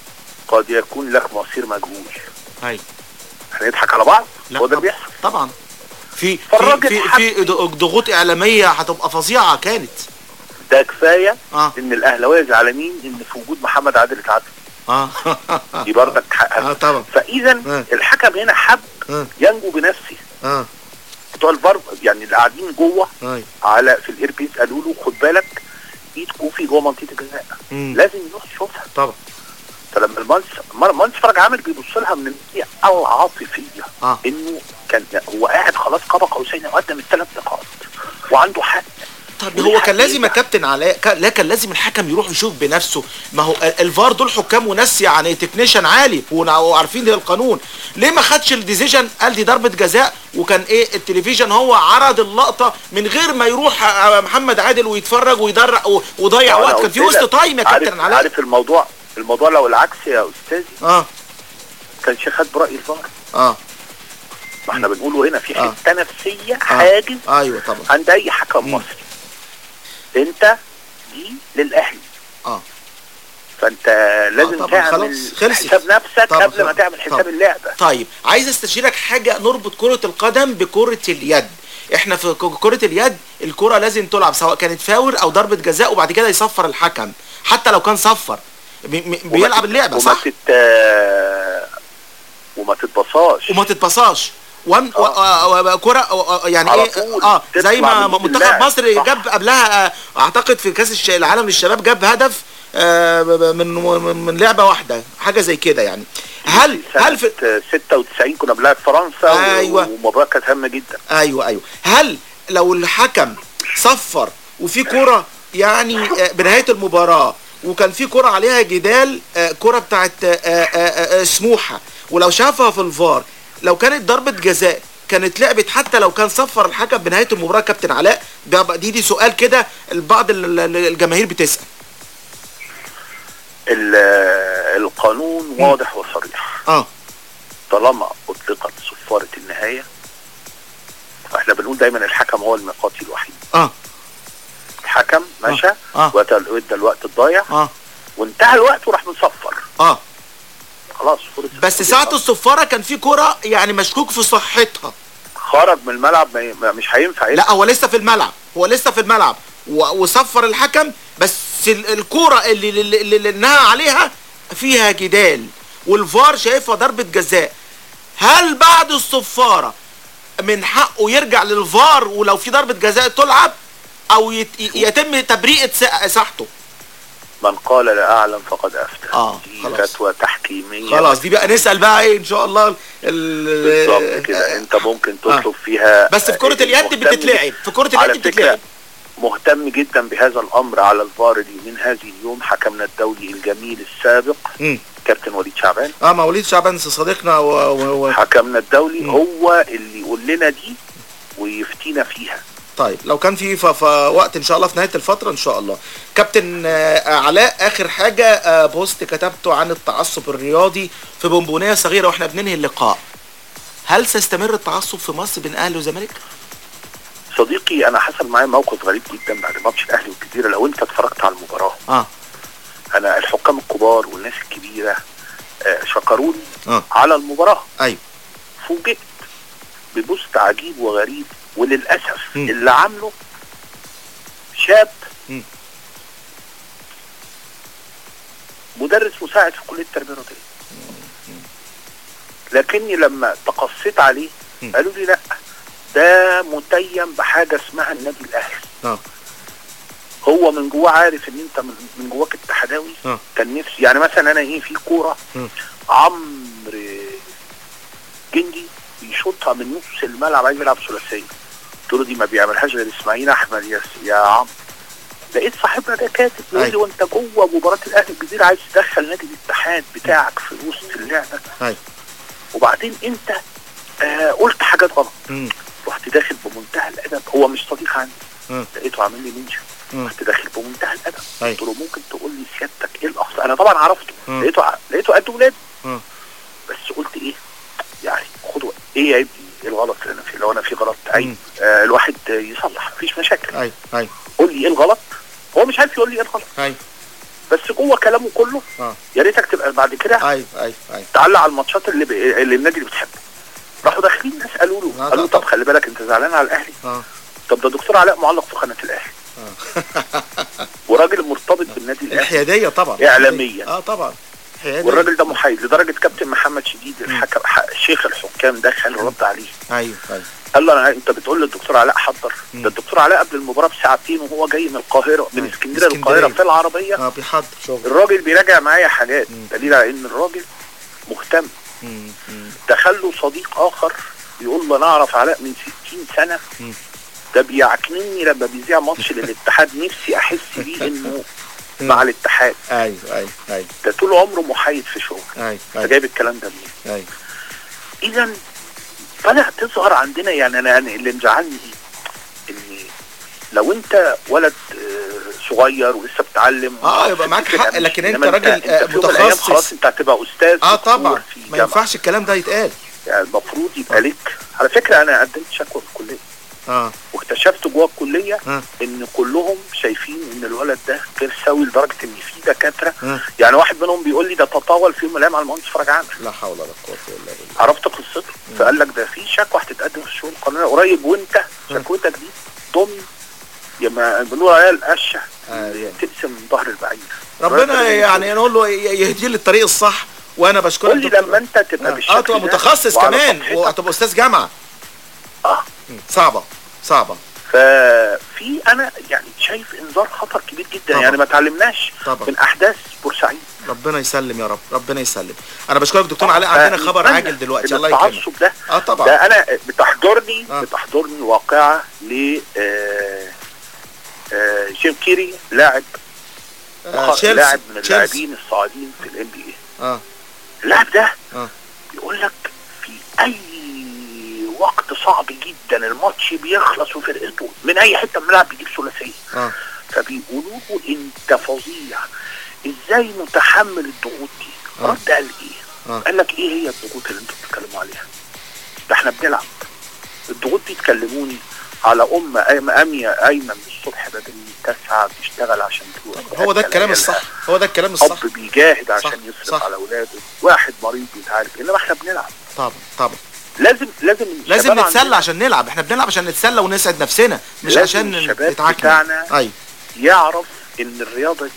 S19: قد يكون لك مصير مجهول
S5: ايوه
S19: هنضحك على بعض
S5: لا
S19: هو ده
S5: طب-
S19: بيحصل
S5: طبعا في في
S19: فالراجل
S5: في,
S19: حب-
S5: في ضغوط اعلاميه هتبقى فظيعه كانت
S19: ده كفايه
S5: آه.
S19: ان الاهلاويه زعلانين ان في وجود محمد عادل اتعدل
S5: اه
S19: دي برضك حق
S5: اه طبعا
S19: فاذا
S5: آه.
S19: الحكم هنا حب
S5: آه.
S19: ينجو بنفسه
S5: اه
S19: بتوع الفار يعني اللي قاعدين جوه
S5: ايوه
S19: على في الايربيس قالوا له خد بالك ايد كوفي جوه منطقه الجزاء
S5: مم.
S19: لازم يروح يشوفها
S5: طبعا
S19: فلما المهندس مر- المهندس فرج عامل بيبص لها من الناحيه العاطفيه
S5: آه.
S19: انه كان هو قاعد خلاص قاب قوسين وقدم الثلاث نقاط وعنده حق
S5: طب هو كان لازم يا كابتن علاء كان- لا كان لازم الحكم يروح يشوف بنفسه ما هو ال- الفار دول حكام وناس يعني تكنيشن عالي ون- وعارفين القانون ليه ما خدش الديسيجن قال دي ضربه جزاء وكان ايه التلفزيون هو عرض اللقطه من غير ما يروح آه، محمد عادل ويتفرج ويدرق و- وضيع
S19: أنا
S5: وقت كان
S19: قلت
S5: في وسط
S19: لك،
S5: تايم يا
S19: عارف-
S5: كابتن علاء
S19: عارف الموضوع الموضوع لو العكس يا استاذي
S5: اه
S19: كان خد براي الفار
S5: اه
S19: ما احنا بنقوله هنا في
S5: آه.
S19: حته نفسيه حاجز
S5: ايوه طبعا
S19: عند اي حكم مصري انت دي للاهلي
S5: اه
S19: فانت لازم
S5: طبعا
S19: تعمل
S5: خلاص، خلصت.
S19: حساب نفسك
S5: طبعا
S19: قبل ما
S5: خلاص.
S19: تعمل حساب
S5: طبعا.
S19: اللعبه
S5: طيب عايز استشيرك حاجه نربط كره القدم بكره اليد احنا في ك- كره اليد الكره لازم تلعب سواء كانت فاول او ضربه جزاء وبعد كده يصفر الحكم حتى لو كان صفر بي- بي- بيلعب اللعبه
S19: وما
S5: صح
S19: تت... وما تتبصاش
S5: وما تتبصاش وان و- و- و- كرة و- و- يعني
S19: على
S5: ايه
S19: طول
S5: اه زي
S19: تطلع
S5: ما
S19: من
S5: منتخب
S19: اللاعب.
S5: مصر
S19: صح.
S5: جاب قبلها آه، اعتقد في كاس الش- العالم للشباب جاب هدف آه، ب- ب- من من- من لعبه واحده حاجه زي كده يعني هل هل في
S19: سنة 96 كنا بنلعب فرنسا و-
S5: أيوة.
S19: ومباراة كانت هامة جدا
S5: ايوه ايوه هل لو الحكم صفر وفي كرة يعني آه، بنهاية المباراة وكان في كرة عليها جدال آه، كرة بتاعت آه، آه، آه، سموحة ولو شافها في الفار لو كانت ضربة جزاء كانت لعبت حتى لو كان صفر الحكم بنهاية المباراة كابتن علاء ده بقى- دي دي سؤال كده البعض ال- ال- الجماهير بتسأل
S19: ال- القانون واضح وصريح
S5: اه
S19: طالما اطلقت صفارة النهاية فاحنا بنقول دايما الحكم هو الميقاتي الوحيد
S5: اه
S19: الحكم مشى
S5: آه.
S19: وادى وادى الوقت الضايع
S5: اه
S19: وانتهى الوقت وراح مصفر
S5: اه
S19: خلاص فرص
S5: بس ساعة الصفارة كان في كرة يعني مشكوك في صحتها
S19: خرج من الملعب ما ي- ما- مش هينفع
S5: لا هو لسه في الملعب هو لسه في الملعب و- وصفر الحكم بس ال- الكوره اللي, اللي, اللي, اللي نهى عليها فيها جدال والفار شايفها ضربه جزاء هل بعد الصفاره من حقه يرجع للفار ولو في ضربه جزاء تلعب او يت يتم تبرئه سا- ساحته
S19: من قال لا اعلم فقد افتى
S5: اه
S19: دي
S5: خلاص
S19: فتوى تحكيمية
S5: خلاص دي بقى نسال بقى ايه ان شاء الله ال-
S19: بالظبط كده انت ممكن تطلب فيها
S5: بس في كرة اليد
S19: مهتم-
S5: بتتلعب في كرة
S19: على
S5: اليد
S19: فكرة
S5: بتتلعب
S19: مهتم جدا بهذا الامر على الفار اليومين هذه اليوم حكمنا الدولي الجميل السابق
S5: مم.
S19: كابتن وليد شعبان
S5: اه مواليد شعبان صديقنا و... و... و...
S19: حكمنا الدولي هو اللي يقول لنا دي ويفتينا فيها
S5: طيب لو كان في ف... ف... وقت ان شاء الله في نهايه الفتره ان شاء الله كابتن آه، علاء اخر حاجه آه، بوست كتبته عن التعصب الرياضي في بونبونيه صغيره واحنا بننهي اللقاء هل سيستمر التعصب في مصر بين اهلي وزمالك
S19: صديقي انا حصل معايا موقف غريب جدا بعد ماتش الاهلي والجزيره لو انت اتفرجت على المباراه
S5: اه
S19: انا الحكام الكبار والناس الكبيره آه، شكروني
S5: اه
S19: على المباراه
S5: ايوه
S19: فوجئت ببوست عجيب وغريب وللاسف
S5: مم.
S19: اللي عامله شاب
S5: مم.
S19: مدرس مساعد في كليه التربيه الرياضيه لكني لما تقصيت عليه
S5: مم.
S19: قالوا لي لا ده متيم بحاجه اسمها النادي الاهلي
S5: اه
S19: هو من جواه عارف ان انت من من جواك اتحداوي
S5: اه
S19: كان نفسي يعني مثلا انا ايه في كوره
S5: مم.
S19: عمرو جندي بيشوطها من نص الملعب عايز يلعب ثلاثيه قلت له دي ما بيعملهاش غير اسماعيل احمد يا يا عم لقيت صاحبنا ده كاتب يقول لي
S5: أيوة.
S19: وانت جوه مباراه الاهلي الجزيره عايز تدخل نادي الاتحاد بتاعك في وسط اللعبه
S5: ايوه
S19: وبعدين انت آه قلت حاجات غلط
S5: مم.
S19: رحت داخل بمنتهى الادب هو مش صديق عندي
S5: مم.
S19: لقيته عامل لي منشن
S5: مم.
S19: رحت داخل بمنتهى الادب
S5: أيوة.
S19: قلت له ممكن تقول لي سيادتك ايه الاخطاء انا طبعا عرفته
S5: مم.
S19: لقيته ع- لقيته قد ولاد
S5: مم.
S19: بس قلت ايه يعني خدوا ايه يا ابني ايه الغلط اللي انا فيه لو انا في غلط عيب آه الواحد آه، يصلح مفيش مشاكل
S5: ايوه ايوه
S19: قول لي ايه الغلط هو مش عارف يقول لي ايه الغلط
S5: ايوه
S19: بس جوه كلامه كله
S5: اه
S19: يا ريتك تبقى بعد كده
S5: ايوه ايوه ايوه
S19: تعلق على الماتشات اللي, ب... اللي النادي اللي بتحبه راحوا داخلين ناس قالوا له
S5: آه،
S19: قالوا له طب خلي بالك انت زعلان على الاهلي
S5: اه
S19: طب ده دكتور علاء معلق في قناه الاهلي وراجل مرتبط بالنادي الاهلي
S5: الحياديه طبعا
S19: اعلاميا
S5: اه طبعا حياديه
S19: والراجل ده محايد لدرجه كابتن محمد شديد الحكم ح- شيخ الحكام دخل رد عليه
S5: ايوه ايوه
S19: قال له انا انت بتقول للدكتور علاء حضر ده الدكتور علاء قبل المباراه بساعتين وهو جاي من القاهره من اسكندريه للقاهره في العربيه
S5: اه بيحضر شغل
S19: الراجل بيراجع معايا حاجات دليل على ان الراجل مهتم
S5: مم. مم.
S19: دخل له صديق اخر بيقول له انا اعرف علاء من 60 سنه
S5: مم.
S19: ده بيعكنني لما بيذيع ماتش للاتحاد نفسي احس بيه انه مع الاتحاد
S5: ايوه ايوه ايوه
S19: ده طول عمره محايد في شغل
S5: ايوه
S19: انت جايب الكلام ده منين؟
S5: ايوه
S19: اذا بدأ تظهر عندنا يعني انا يعني اللي مزعلني ايه؟ ان لو انت ولد آه، صغير ولسه بتتعلم
S5: اه يبقى معاك
S19: كده
S5: حق
S19: مش-
S5: لكن انت
S19: إنما
S5: راجل
S19: انت
S5: آه،
S19: في يوم من الأيام
S5: متخصص
S19: خلاص انت هتبقى استاذ
S5: اه
S19: دكتور
S5: طبعا
S19: في
S5: ما
S19: جامعة.
S5: ينفعش الكلام ده يتقال
S19: يعني المفروض يبقى لك على فكره انا قدمت شكوى في الكليه
S5: اه
S19: واكتشفت جوه الكليه
S5: اه
S19: ان كلهم شايفين ان الولد ده غير سوي لدرجه ان في دكاتره
S5: اه
S19: يعني واحد منهم بيقول لي ده تطاول في يوم من الايام على المهندس فرج عامر
S5: لا حول ولا قوه الا بالله
S19: عرفت قصته فقال لك ده في شكوى هتتقدم في الشؤون القانونيه قريب وانت شكوتك دي ضمن يا ما بنقول عليها القشه اللي تقسم من ظهر البعير
S5: ربنا يعني نقول له ي- يهديه للطريق الصح وانا بشكرك
S19: قول لي
S5: دكتور.
S19: لما انت تبقى
S5: اه
S19: بالشكل
S5: آه، تبقى
S19: ده
S5: متخصص
S19: وعلى
S5: كمان
S19: صفحتك.
S5: وهتبقى استاذ جامعه
S19: اه
S5: مم. صعبه صعبه
S19: ففي انا يعني شايف انذار خطر كبير جدا
S5: طبعا.
S19: يعني ما تعلمناش
S5: طبعا.
S19: من احداث بورسعيد
S5: ربنا يسلم يا رب ربنا يسلم انا بشكرك دكتور علاء عندنا خبر
S19: فنتمنى
S5: عاجل دلوقتي
S19: إن
S5: الله يكرمك
S19: التعصب ده
S5: اه طبعا
S19: ده انا بتحضرني
S5: آه.
S19: بتحضرني واقعه ل آه، آه، جيم كيري لاعب
S5: آه،
S19: مخ-
S5: تشيلسي.
S19: لاعب من
S5: تشيلسي.
S19: اللاعبين الصاعدين في الام بي اي
S5: اه
S19: اللاعب ده
S5: اه
S19: بيقول لك في اي وقت صعب جدا الماتش بيخلص وفرقته من اي حته من الملعب بيجيب ثلاثيه
S5: اه
S19: فبيقولوا له انت فظيع ازاي متحمل الضغوط دي
S5: آه.
S19: رد قال ايه
S5: آه.
S19: قال لك ايه هي الضغوط اللي انتوا بتتكلموا عليها ده احنا بنلعب الضغوط دي تكلموني على ام قايمه قاميه قايمه من الصبح بدري تسعة بتشتغل عشان تروح
S5: هو ده الكلام الصح هو ده الكلام الصح
S19: اب بيجاهد عشان
S5: صح،
S19: يصرف
S5: صح.
S19: على اولاده واحد مريض بيتعالج انما احنا بنلعب
S5: طبعا طبعا
S19: لازم لازم
S5: لازم
S19: الشباب
S5: نتسلى
S19: عندنا
S5: عشان نلعب احنا بنلعب عشان نتسلى ونسعد نفسنا مش
S19: لازم
S5: عشان
S19: الشباب
S5: نتعكن
S19: بتاعنا
S5: ايوه
S19: يعرف ان الرياضه دي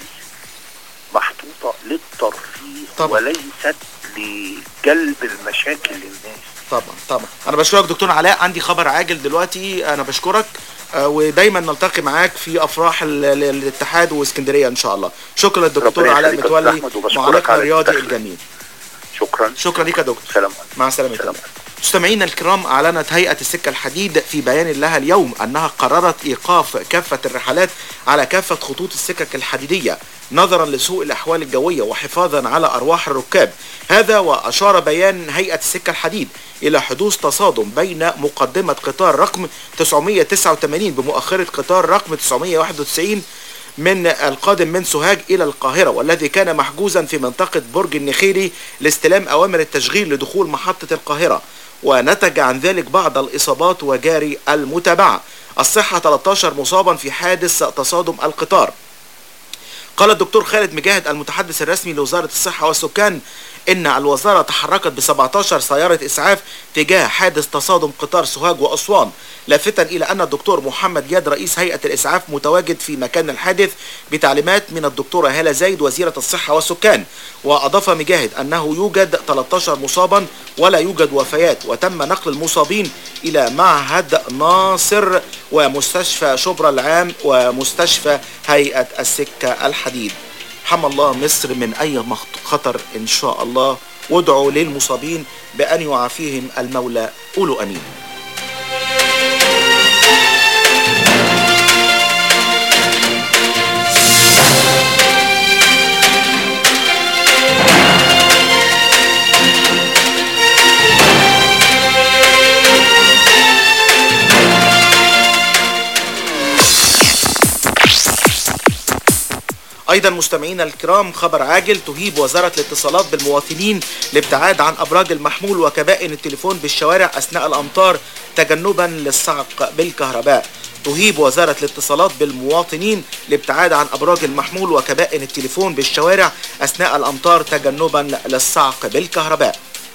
S19: محطوطه للترفيه
S5: طبعا.
S19: وليست لجلب المشاكل للناس
S5: طبعا طبعا انا بشكرك دكتور علاء عندي خبر عاجل دلوقتي انا بشكرك آه، ودايما نلتقي معاك في افراح ال- ال- الاتحاد واسكندريه ان شاء الله شكرا للدكتور
S19: ربنا
S5: علاء
S19: يخليك يا
S5: متولي
S19: أستاذ أحمد وبشكرك
S5: معلقنا
S19: على
S5: الرياضي
S19: التدخل.
S5: الجميل
S19: شكرا
S5: شكرا ليك يا دكتور
S19: سلام
S5: مع السلامه سلام. مستمعينا الكرام أعلنت هيئة السكة الحديد في بيان لها اليوم أنها قررت إيقاف كافة الرحلات على كافة خطوط السكك الحديدية نظرا لسوء الأحوال الجوية وحفاظا على أرواح الركاب هذا وأشار بيان هيئة السكة الحديد إلى حدوث تصادم بين مقدمة قطار رقم 989 بمؤخرة قطار رقم 991 من القادم من سوهاج إلى القاهرة والذي كان محجوزا في منطقة برج النخيلي لاستلام أوامر التشغيل لدخول محطة القاهرة ونتج عن ذلك بعض الإصابات وجاري المتابعة الصحة 13 مصابا في حادث تصادم القطار قال الدكتور خالد مجاهد المتحدث الرسمي لوزارة الصحة والسكان إن الوزارة تحركت ب 17 سيارة إسعاف تجاه حادث تصادم قطار سوهاج وأسوان لافتا إلى أن الدكتور محمد ياد رئيس هيئة الإسعاف متواجد في مكان الحادث بتعليمات من الدكتورة هالة زايد وزيرة الصحة والسكان وأضاف مجاهد أنه يوجد 13 مصابا ولا يوجد وفيات وتم نقل المصابين إلى معهد ناصر ومستشفى شبرا العام ومستشفى هيئة السكة الحديد حمى الله مصر من أي مخط- خطر إن شاء الله وادعوا للمصابين بأن يعافيهم المولى قولوا أمين ايضا مستمعينا الكرام خبر عاجل تهيب وزاره الاتصالات بالمواطنين الابتعاد عن ابراج المحمول وكبائن التليفون بالشوارع اثناء الامطار تجنبا للصعق بالكهرباء تهيب وزارة الاتصالات بالمواطنين الابتعاد عن أبراج المحمول وكبائن التليفون بالشوارع أثناء الأمطار تجنبا للصعق بالكهرباء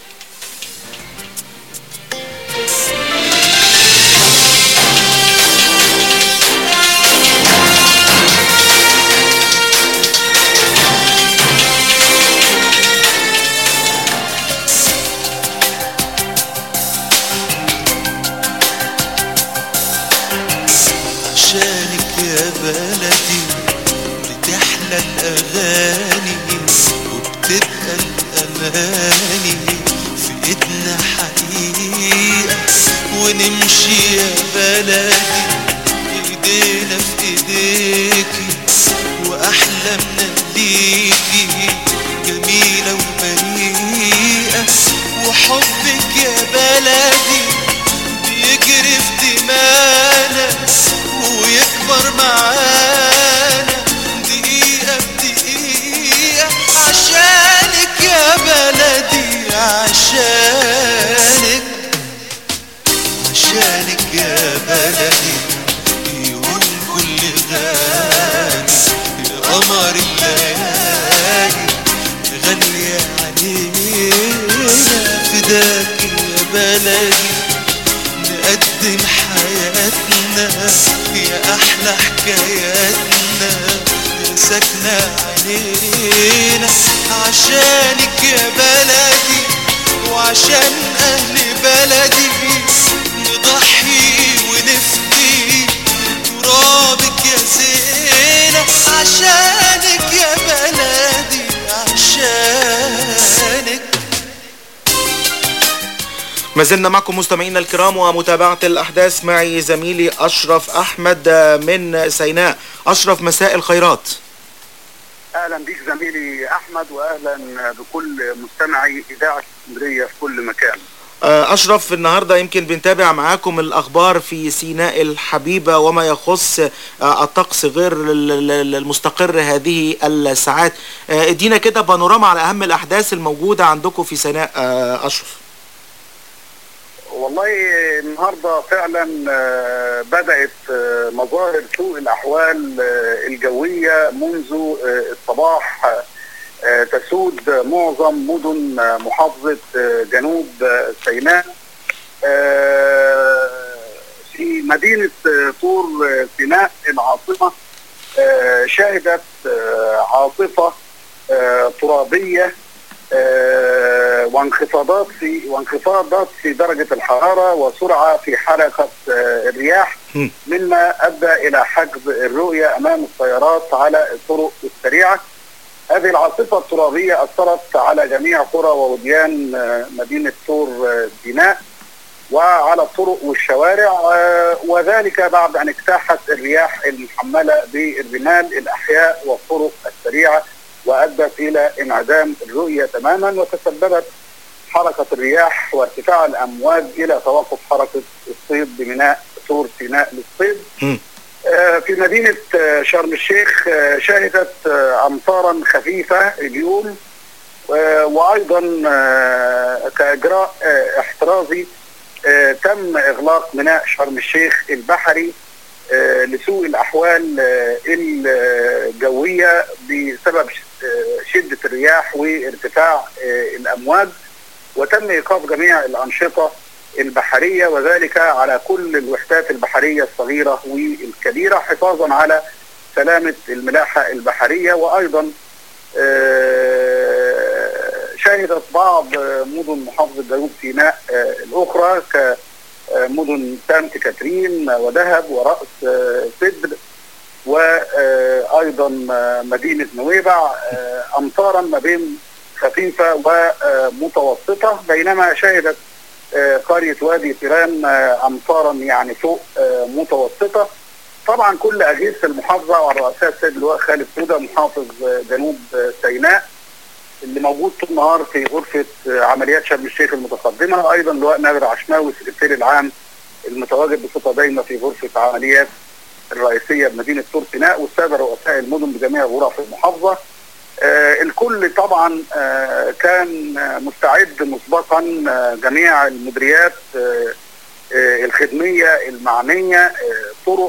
S14: عشانك يا بلدي بتحلى الأغاني وبتبقى الأماني في إيدنا حقيقة ونمشي يا بلدي إيدينا في إيديكي وأحلامنا ليكي جميلة وبريئة وحبك يا بلدي بيجري في دمانا ويكبر معانا دقيقة بدقيقة عشانك يا بلدي عشانك عشانك يا بلدي يقول كل غالي يا قمر الليالي غالية علينا فداك يا بلدي نقدم حياتنا يا أحلى حكاياتنا يا ساكنة علينا عشانك يا بلدي وعشان أهل بلدي نضحي ونفدي ترابك يا زينة عشانك يا بلدي عشانك
S5: ما زلنا معكم مستمعينا الكرام ومتابعة الأحداث معي زميلي أشرف أحمد من سيناء أشرف مساء الخيرات
S19: اهلا بيك زميلي احمد واهلا بكل مستمعي اذاعه اسكندريه في كل مكان
S5: آه، أشرف النهاردة يمكن بنتابع معاكم الأخبار في سيناء الحبيبة وما يخص آه، الطقس غير ال- ال- المستقر هذه الساعات آه، ادينا كده بانوراما على أهم الأحداث الموجودة عندكم في سيناء آه، أشرف
S19: والله النهارده فعلا آه، بدات آه، مظاهر سوء الاحوال آه، الجويه منذ آه، الصباح آه، تسود معظم مدن آه، محافظه آه، جنوب آه، سيناء آه، في مدينه آه، طور آه، سيناء العاصمه آه، شهدت آه، عاصفه آه، ترابيه آه، وانخفاضات في وانخفاضات في درجه الحراره وسرعه في حركه آه، الرياح مما ادى الى حجب الرؤيه امام السيارات على الطرق السريعه. هذه العاصفه الترابيه اثرت على جميع قرى ووديان آه، مدينه طور آه، سيناء وعلى الطرق والشوارع آه، وذلك بعد ان اجتاحت الرياح المحمله بالرمال الاحياء والطرق السريعه وادت الى انعدام الرؤيه تماما وتسببت حركه الرياح وارتفاع الامواج الى توقف حركه الصيد بميناء طور سيناء للصيد. آه، في مدينه آه، شرم الشيخ آه، شهدت آه، امطارا خفيفه اليوم آه، وايضا آه، كاجراء آه، احترازي آه، تم اغلاق ميناء شرم الشيخ البحري آه، لسوء الاحوال آه، الجويه بسبب ش- آه، شده الرياح وارتفاع آه، الامواج وتم ايقاف جميع الانشطه البحريه وذلك على كل الوحدات البحريه الصغيره والكبيره حفاظا على سلامه الملاحه البحريه وايضا آه، شهدت بعض آه، مدن محافظه جنوب سيناء آه، الاخرى كمدن سانت كاترين ودهب وراس آه، سدر وايضا مدينه نويبع آه، امطارا ما بين خفيفه ومتوسطه بينما شهدت آه، قريه وادي تيران آه، امطارا يعني فوق آه، متوسطه طبعا كل اجهزه المحافظه وعلى راسها السيد اللواء خالد سوده محافظ آه، جنوب آه، سيناء اللي موجود طول النهار في غرفه آه، عمليات شرم الشيخ المتقدمه وايضا اللواء نادر عشماوي السكرتير العام المتواجد بصفه دايمه في غرفه عمليات
S20: الرئيسيه بمدينه طور سيناء والساده رؤساء المدن بجميع غرف المحافظه آه، الكل طبعا آه، كان آه، مستعد مسبقا آه، جميع المديريات آه، آه، الخدميه المعنيه آه، طرق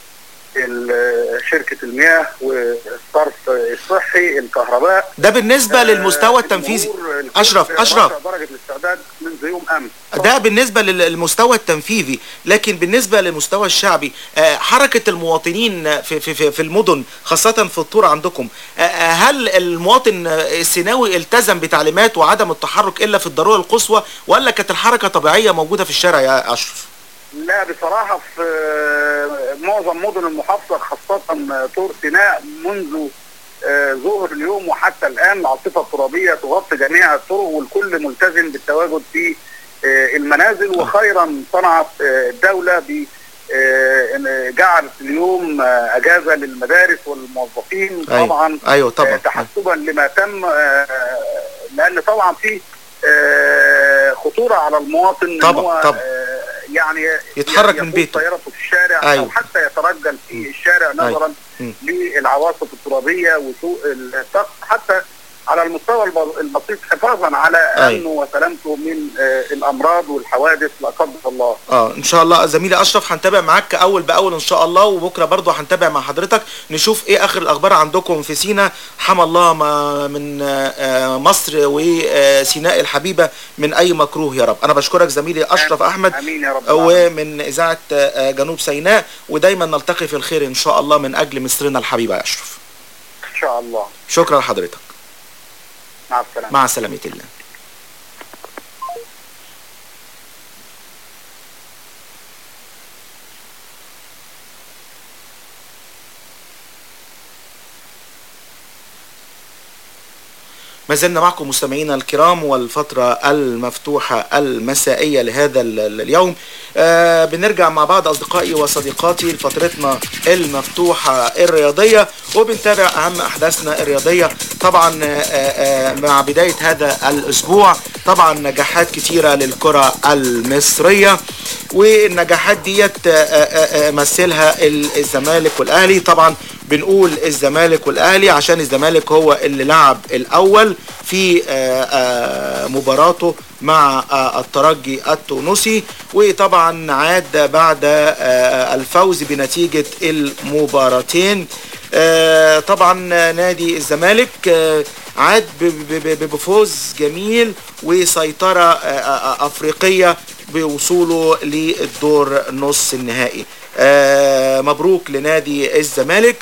S20: وشركه المياه والصرف الصحي الكهرباء
S5: ده بالنسبه للمستوى التنفيذي اشرف اشرف
S20: درجه الاستعداد منذ يوم امس
S5: ده بالنسبة للمستوى التنفيذي لكن بالنسبة للمستوى الشعبي آه، حركة المواطنين في, في, في, في المدن خاصة في الطور عندكم آه، آه، هل المواطن آه، السيناوي التزم بتعليمات وعدم التحرك إلا في الضرورة القصوى ولا كانت الحركة طبيعية موجودة في الشارع يا أشرف
S20: لا بصراحة في آه، معظم مدن المحافظة خاصة آه، طور سيناء منذ آه، ظهر اليوم وحتى الآن العاصفة الترابية تغطي جميع الطرق والكل ملتزم بالتواجد في آه، المنازل وخيرا صنعت آه، الدولة ب آه، إن جعلت اليوم آه، اجازه للمدارس والموظفين
S5: أيوة.
S20: طبعا
S5: أيوة طبعا.
S20: آه، تحسبا لما تم آه، لان طبعا في آه، خطوره على المواطن إن
S5: طبعا،
S20: هو
S5: طبعا.
S20: آه، يعني
S5: يتحرك
S20: يقود
S5: من بيته.
S20: سيارته في الشارع
S5: أيوة.
S20: او حتى يترجل في الشارع نظرا
S5: مم.
S20: للعواصف الترابيه وسوء الطقس حتى على المستوى الب- البسيط حفاظا على
S5: أيوة.
S20: امنه وسلامته من آه، الامراض والحوادث لا قدر الله
S5: اه ان شاء الله زميلي اشرف هنتابع معاك اول باول ان شاء الله وبكره برضه هنتابع مع حضرتك نشوف ايه اخر الاخبار عندكم في سينا حمى الله ما من آه، آه، مصر وسيناء الحبيبه من اي مكروه يا رب انا بشكرك زميلي اشرف احمد
S20: امين يا رب
S5: ومن اذاعه آه، جنوب سيناء ودايما نلتقي في الخير ان شاء الله من اجل مصرنا الحبيبه يا اشرف
S20: ان شاء الله
S5: شكرا لحضرتك
S20: مع السلامه
S5: مع سلامه الله ما زلنا معكم مستمعينا الكرام والفترة المفتوحة المسائية لهذا ال- ال- اليوم آه بنرجع مع بعض أصدقائي وصديقاتي لفترتنا المفتوحة الرياضية وبنتابع أهم أحداثنا الرياضية طبعا آه آه مع بداية هذا الأسبوع طبعا نجاحات كتيرة للكرة المصرية والنجاحات ديت آه، آه، آه، مثلها ال- الزمالك والأهلي طبعا بنقول الزمالك والاهلي عشان الزمالك هو اللي لعب الاول في آه، آه، مباراته مع آه، الترجي التونسي وطبعا عاد بعد آه، الفوز بنتيجة المباراتين آه، طبعا نادي الزمالك آه، عاد ب- ب- ب- بفوز جميل وسيطرة آه، آه، أفريقية بوصوله للدور نص النهائي آه، مبروك لنادي الزمالك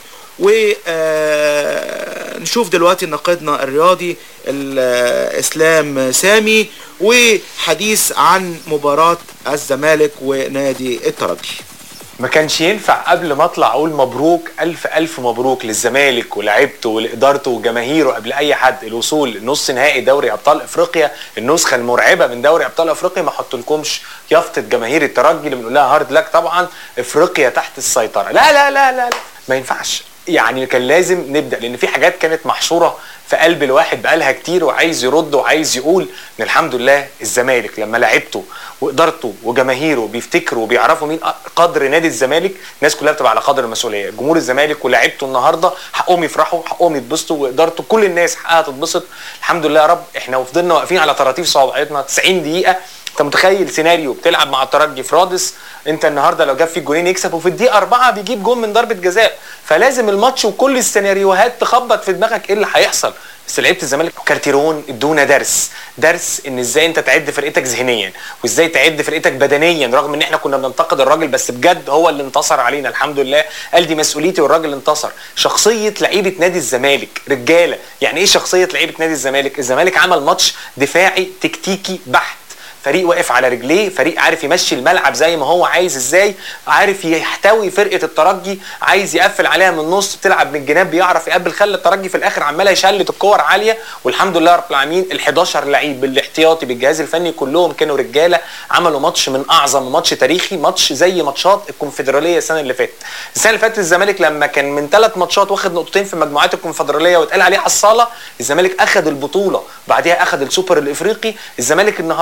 S5: ونشوف دلوقتي ناقدنا الرياضي الاسلام سامي وحديث عن مباراة الزمالك ونادي الترجي
S21: ما كانش ينفع قبل ما اطلع اقول مبروك الف الف مبروك للزمالك ولاعيبته ولادارته وجماهيره قبل اي حد الوصول لنص نهائي دوري ابطال افريقيا النسخه المرعبه من دوري ابطال افريقيا ما احطلكمش يافطه جماهير الترجي اللي بنقول لها هارد لك طبعا افريقيا تحت السيطره لا لا لا لا, لا. ما ينفعش يعني كان لازم نبدا لان في حاجات كانت محشوره في قلب الواحد بقالها كتير وعايز يرد وعايز يقول ان الحمد لله الزمالك لما لعبته وادارته وجماهيره بيفتكروا وبيعرفوا مين قدر نادي الزمالك الناس كلها بتبقى على قدر المسؤوليه جمهور الزمالك ولاعيبته النهارده حقهم يفرحوا حقهم يتبسطوا وادارته كل الناس حقها تتبسط الحمد لله يا رب احنا وفضلنا واقفين على طراطيف صوابعتنا 90 دقيقه انت متخيل سيناريو بتلعب مع الترجي في رادس انت النهارده لو جاب فيك جولين يكسب وفي الدقيقه أربعة بيجيب جول من ضربه جزاء فلازم الماتش وكل السيناريوهات تخبط في دماغك ايه اللي هيحصل بس لعيبه الزمالك كارتيرون ادونا درس درس ان ازاي انت تعد فرقتك ذهنيا وازاي تعد فرقتك بدنيا رغم ان احنا كنا بننتقد الراجل بس بجد هو اللي انتصر علينا الحمد لله قال دي مسؤوليتي والراجل انتصر شخصيه لعيبه نادي الزمالك رجاله يعني ايه شخصيه لعيبه نادي الزمالك الزمالك عمل ماتش دفاعي تكتيكي بحت فريق واقف على رجليه فريق عارف يمشي الملعب زي ما هو عايز ازاي عارف يحتوي فرقه الترجي عايز يقفل عليها من النص بتلعب من الجناب بيعرف يقبل خلى الترجي في الاخر عمال يشلت الكور عاليه والحمد لله رب العالمين ال11 لعيب بالاحتياطي بالجهاز الفني كلهم كانوا رجاله عملوا ماتش من اعظم ماتش تاريخي ماتش زي ماتشات الكونفدراليه السنه اللي فاتت السنه اللي فاتت الزمالك لما كان من ثلاث ماتشات واخد نقطتين في مجموعات الكونفدراليه واتقال عليه على الصاله الزمالك اخذ البطوله بعدها اخذ السوبر الافريقي الزمالك النهارده بعد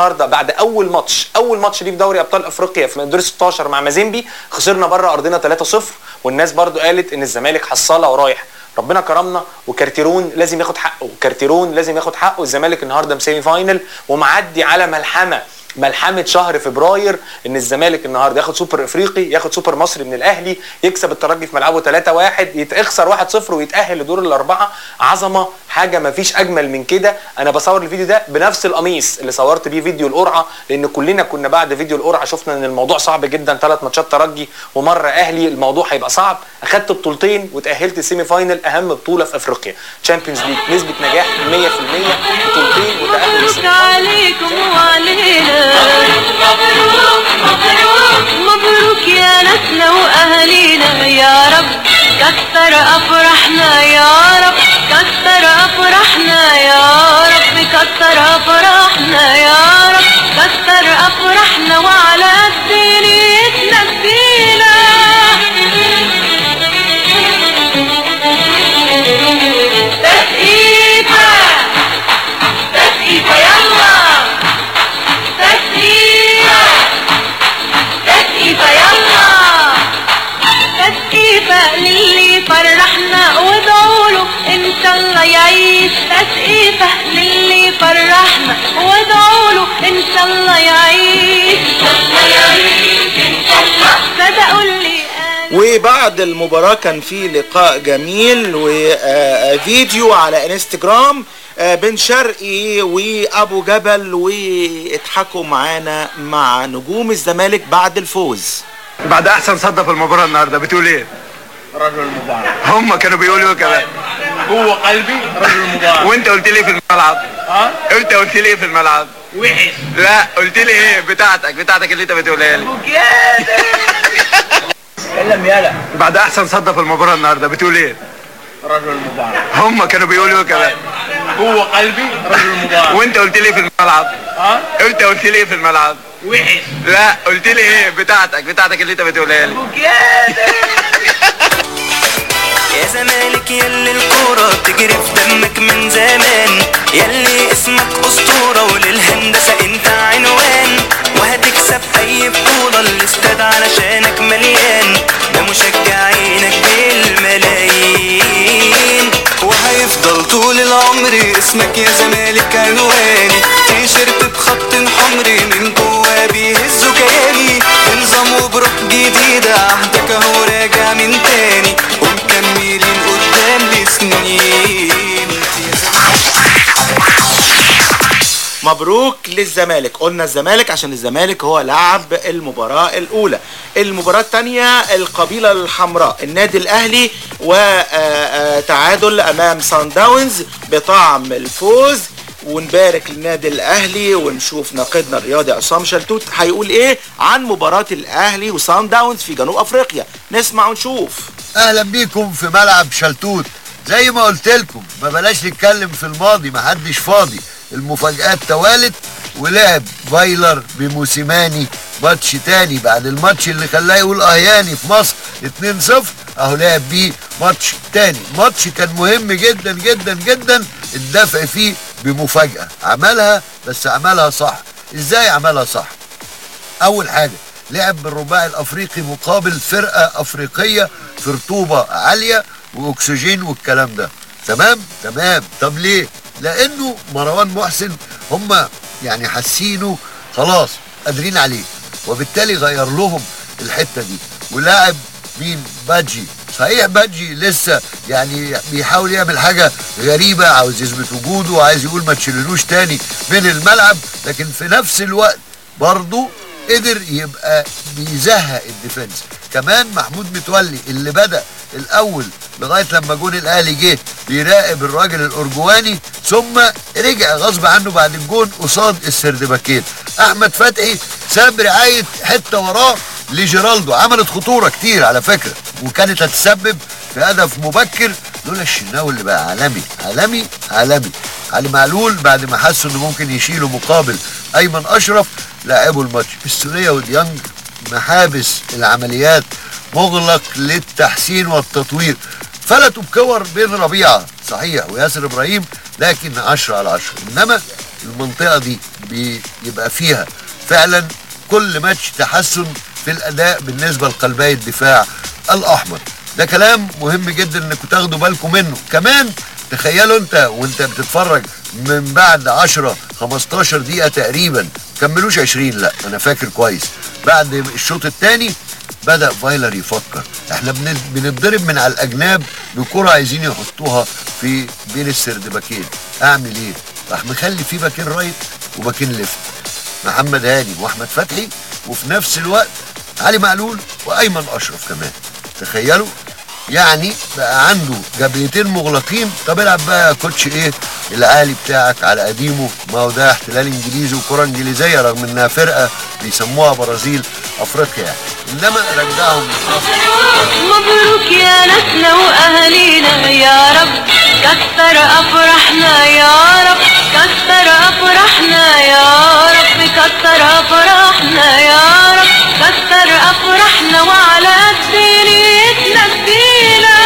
S21: بعد اول ماتش اول ماتش ليه في دوري ابطال افريقيا في دور 16 مع مازيمبي خسرنا بره ارضنا 3-0 والناس برضو قالت ان الزمالك حصاله ورايح ربنا كرمنا وكارتيرون لازم ياخد حقه وكارتيرون لازم ياخد حقه الزمالك النهارده مسيمي فاينل ومعدي على ملحمه ملحمه شهر فبراير ان الزمالك النهارده ياخد سوبر افريقي ياخد سوبر مصري من الاهلي يكسب الترجي في ملعبه 3-1 يتخسر 1-0 ويتاهل لدور الاربعه عظمه حاجه ما فيش اجمل من كده انا بصور الفيديو ده بنفس القميص اللي صورت بيه فيديو القرعه لان كلنا كنا بعد فيديو القرعه شفنا ان الموضوع صعب جدا ثلاث ماتشات ترجي ومره اهلي الموضوع هيبقى صعب اخدت بطولتين وتاهلت السيمي فاينل اهم بطوله في افريقيا تشامبيونز ليج نسبه نجاح 100% بطولتين وتاهل
S18: مبروك
S11: للسيمي
S18: عليكم وعلينا مبروك مبروك مبروك يا ناسنا واهالينا يا رب كتر افراحنا يا رب كتر افراحنا يا رب كتر افراحنا يا رب كتر افراحنا وعلى قد نيتنا ادينا تسقيفة تسقيفة يلا تسقيفة تسقيفة يلا تسقيفة للي فرحنا وادعوا له ان شاء الله يعيش تسقيفة للي فرحنا وادعوا له ان شاء الله يعيش صدقوا اللي
S5: وبعد المباراة كان في لقاء جميل وفيديو على انستجرام آه، بن شرقي وابو جبل واضحكوا معانا مع نجوم الزمالك بعد الفوز
S1: بعد احسن صدى في المباراه النهارده بتقول ايه؟
S22: رجل المباراة
S1: هم كانوا بيقولوا كمان
S22: هو قلبي رجل المباراة
S1: وانت قلت لي في الملعب
S22: ها؟
S1: انت قلت لي ايه في الملعب
S22: وحش
S1: لا قلت لي ايه بتاعتك بتاعتك اللي انت بتقولها لي
S22: تكلم يالا
S1: بعد احسن صدى في المباراه النهارده بتقول ايه؟
S22: رجل المباراة
S1: هم كانوا بيقولوا كمان
S22: هو قلبي رجل المباراة
S1: وانت قلت لي في الملعب
S22: ها؟
S1: انت قلت لي ايه في الملعب
S22: وحش
S1: لا قلت لي ايه بتاعتك بتاعتك اللي انت بتقولها لي
S11: يا زمالك يلي الكورة بتجري في دمك من زمان يلي اسمك أسطورة وللهندسة انت عنوان وهتكسب أي بطولة الاستاد علشانك مليان ده مشجعينك بالملايين وهيفضل طول العمر اسمك يا زمالك عنواني تيشيرت بخط حمري من جوا بيهزوا كياني بنظام وبروح جديدة عهدك اهو راجع من تاني ومكملين قدام لسنين
S5: مبروك للزمالك قلنا الزمالك عشان الزمالك هو لعب المباراة الأولى المباراة الثانية القبيلة الحمراء النادي الأهلي وتعادل أمام سان داونز بطعم الفوز ونبارك للنادي الأهلي ونشوف ناقدنا الرياضي عصام شلتوت هيقول إيه عن مباراة الأهلي وسان داونز في جنوب أفريقيا نسمع ونشوف
S23: اهلا بيكم في ملعب شلتوت زي ما قلت لكم ما بلاش نتكلم في الماضي ما حدش فاضي المفاجآت توالت ولعب فايلر بموسيماني ماتش تاني بعد الماتش اللي خلاه يقول اهياني في مصر 2-0 اهو لعب بيه ماتش تاني ماتش كان مهم جدا جدا جدا الدفع فيه بمفاجأة عملها بس عملها صح ازاي عملها صح اول حاجة لعب بالرباعي الافريقي مقابل فرقة افريقية في رطوبة عالية واكسجين والكلام ده تمام تمام طب ليه لانه مروان محسن هم يعني حاسينه خلاص قادرين عليه وبالتالي غير لهم الحته دي ولاعب مين بادجي صحيح بادجي لسه يعني بيحاول يعمل حاجه غريبه عاوز يثبت وجوده وعايز يقول ما تشيلونوش تاني من الملعب لكن في نفس الوقت برضه قدر يبقى بيزهق الديفنس كمان محمود متولي اللي بدا الاول لغايه لما جون الاهلي جه بيراقب الراجل الارجواني ثم رجع غصب عنه بعد الجون قصاد السردباكين احمد فتحي ساب رعايه حته وراه لجيرالدو عملت خطوره كتير على فكره وكانت هتسبب في هدف مبكر لولا الشناوي اللي بقى عالمي عالمي عالمي علي معلول بعد ما حسوا انه ممكن يشيلوا مقابل ايمن اشرف لعبوا الماتش السوريه وديانج محابس العمليات مغلق للتحسين والتطوير فلتوا بكور بين ربيعه صحيح وياسر ابراهيم لكن 10 على 10 انما المنطقه دي بيبقى فيها فعلا كل ماتش تحسن في الاداء بالنسبه لقلبي الدفاع الاحمر ده كلام مهم جدا انكم تاخدوا بالكم منه كمان تخيلوا انت وانت بتتفرج من بعد 10 15 دقيقه تقريبا كملوش 20 لا انا فاكر كويس بعد الشوط الثاني بدا فايلر يفكر احنا بن- بنتضرب من على الاجناب بكره عايزين يحطوها في بين السردباكين اعمل ايه راح مخلي في باكين رايت وباكين ليفت محمد هاني واحمد فتحي وفي نفس الوقت علي معلول وايمن اشرف كمان تخيلوا يعني بقى عنده جبهتين مغلقين طب العب بقى يا كوتش ايه العالي بتاعك على قديمه ما هو ده احتلال انجليزي وكره انجليزيه رغم انها فرقه بيسموها برازيل افريقيا يعني انما رجعهم
S18: مبروك يا ناسنا واهالينا يا رب كتر افراحنا يا رب كتر افراحنا يا رب كتر افراحنا يا رب كتر افراحنا وعلى قد نيتنا ادينا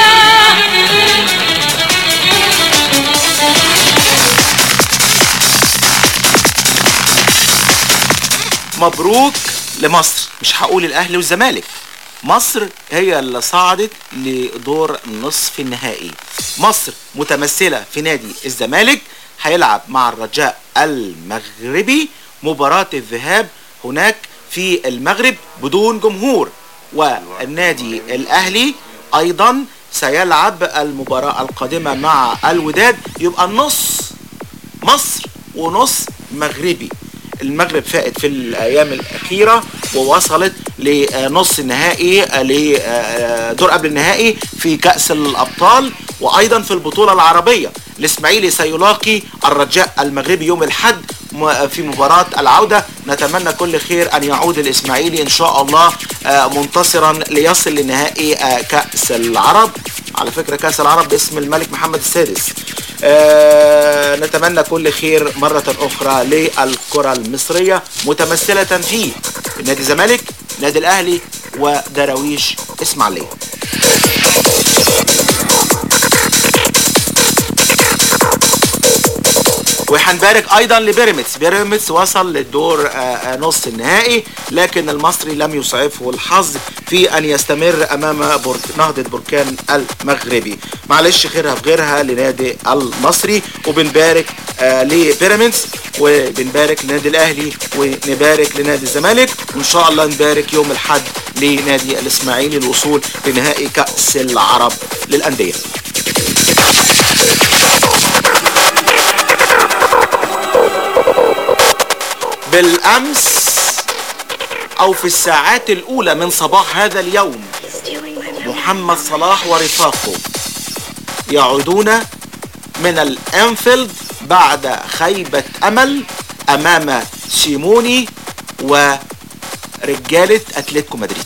S5: مبروك لمصر مش هقول الاهلي والزمالك مصر هي اللي صعدت لدور نصف النهائي مصر متمثلة في نادي الزمالك هيلعب مع الرجاء المغربي مباراة الذهاب هناك في المغرب بدون جمهور والنادي الأهلي أيضا سيلعب المباراة القادمة مع الوداد يبقى النص مصر ونص مغربي المغرب فائت في الايام الاخيره ووصلت لنص النهائي لدور قبل النهائي في كاس الابطال وايضا في البطوله العربيه الاسماعيلي سيلاقي الرجاء المغربي يوم الاحد م- في مباراة العودة نتمنى كل خير أن يعود الإسماعيلي إن شاء الله آه، منتصرا ليصل لنهائي آه، كأس العرب على فكرة كأس العرب باسم الملك محمد السادس آه، نتمنى كل خير مرة أخرى للكرة المصرية متمثلة في نادي الزمالك نادي الأهلي ودراويش إسماعيلية وهنبارك ايضا لبيراميدز بيراميدز وصل للدور آه، آه، نص النهائي لكن المصري لم يسعفه الحظ في ان يستمر امام برك نهضه بركان المغربي معلش خيرها في غيرها لنادي المصري وبنبارك آه، لبيراميدز وبنبارك لنادي الاهلي ونبارك لنادي الزمالك وان شاء الله نبارك يوم الاحد لنادي الاسماعيلي الوصول لنهائي كاس العرب للانديه بالامس او في الساعات الاولى من صباح هذا اليوم محمد صلاح ورفاقه يعودون من الانفيلد بعد خيبة امل امام سيموني ورجالة اتلتيكو مدريد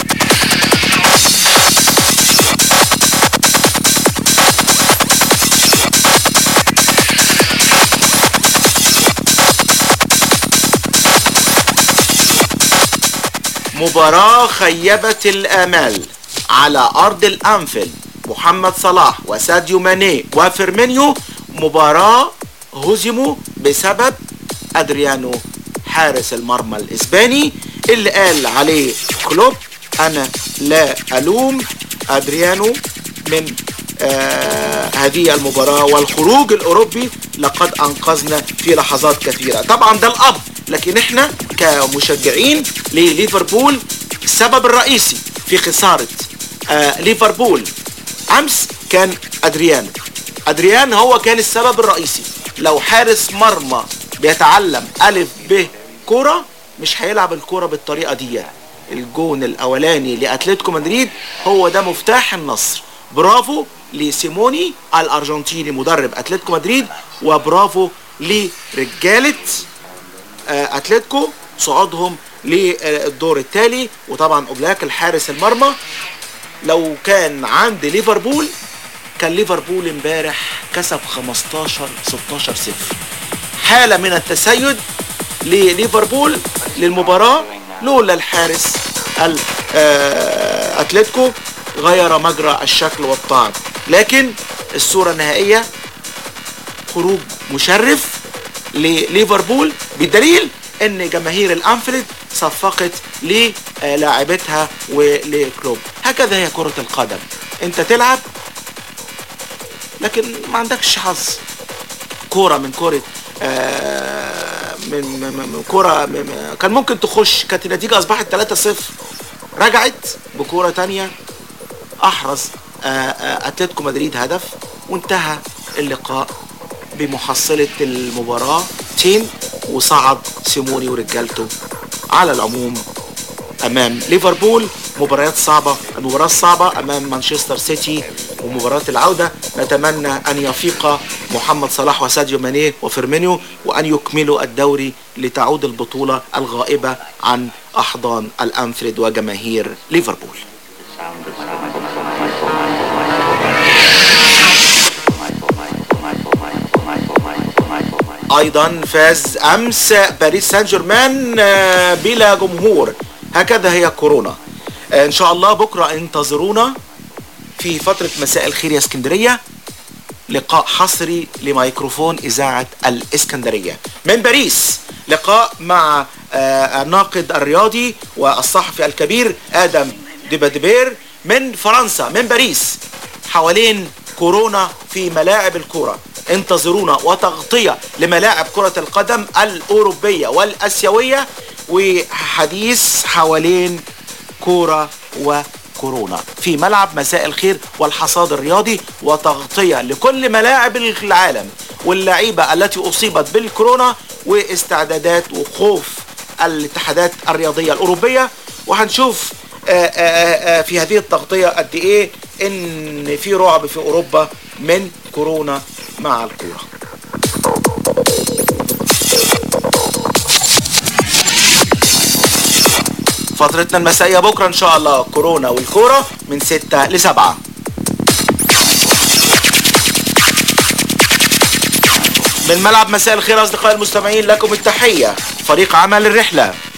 S5: مباراة خيبت الآمال على أرض الأنفيلد محمد صلاح وساديو ماني وفيرمينيو مباراة هزموا بسبب أدريانو حارس المرمى الإسباني اللي قال عليه كلوب أنا لا ألوم أدريانو من آه هذه المباراة والخروج الأوروبي لقد أنقذنا في لحظات كثيرة طبعا ده الأب لكن احنا كمشجعين لليفربول السبب الرئيسي في خسارة آه ليفربول أمس كان أدريان أدريان هو كان السبب الرئيسي لو حارس مرمى بيتعلم ألف ب كرة مش هيلعب الكرة بالطريقة دي الجون الأولاني لأتلتيكو مدريد هو ده مفتاح النصر برافو لسيموني الأرجنتيني مدرب أتلتيكو مدريد وبرافو لرجالة آه، اتلتيكو صعودهم للدور التالي وطبعا اوبلاك الحارس المرمى لو كان عند ليفربول كان ليفربول امبارح كسب 15 16 صفر حاله من التسيد لليفربول للمباراه لولا الحارس ال- آه، اتلتيكو غير مجرى الشكل والطعن لكن الصوره النهائيه خروج مشرف لليفربول بدليل ان جماهير الانفيلد صفقت للاعبتها ولكلوب هكذا هي كرة القدم انت تلعب لكن ما عندكش حظ كورة من كورة آه، من من- من كورة من- من- كان ممكن تخش كانت النتيجة أصبحت 3-0 رجعت بكورة تانية أحرز آه، آه، أتلتيكو مدريد هدف وانتهى اللقاء بمحصلة المباراة تين وصعد سيموني ورجالته على العموم امام ليفربول مباريات صعبه المباراه الصعبه امام مانشستر سيتي ومباراه العوده نتمنى ان يفيق محمد صلاح وساديو ماني وفيرمينيو وان يكملوا الدوري لتعود البطوله الغائبه عن احضان الانفريد وجماهير ليفربول ايضا فاز امس باريس سان جيرمان آه، بلا جمهور هكذا هي كورونا آه، ان شاء الله بكره انتظرونا في فتره مساء الخير يا اسكندريه لقاء حصري لميكروفون اذاعه الاسكندريه من باريس لقاء مع آه، الناقد الرياضي والصحفي الكبير ادم ديبادبير من فرنسا من باريس حوالين كورونا في ملاعب الكرة انتظرونا وتغطية لملاعب كرة القدم الأوروبية والأسيوية وحديث حوالين كورة وكورونا في ملعب مساء الخير والحصاد الرياضي وتغطية لكل ملاعب العالم واللعيبة التي أصيبت بالكورونا واستعدادات وخوف الاتحادات الرياضية الأوروبية وهنشوف آه، آه، آه، في هذه التغطية قد إيه إن في رعب في أوروبا من كورونا مع الكورة فترتنا المسائية بكرة إن شاء الله كورونا والكورة من 6 ل 7 من ملعب مساء الخير أصدقائي المستمعين لكم التحية فريق عمل الرحلة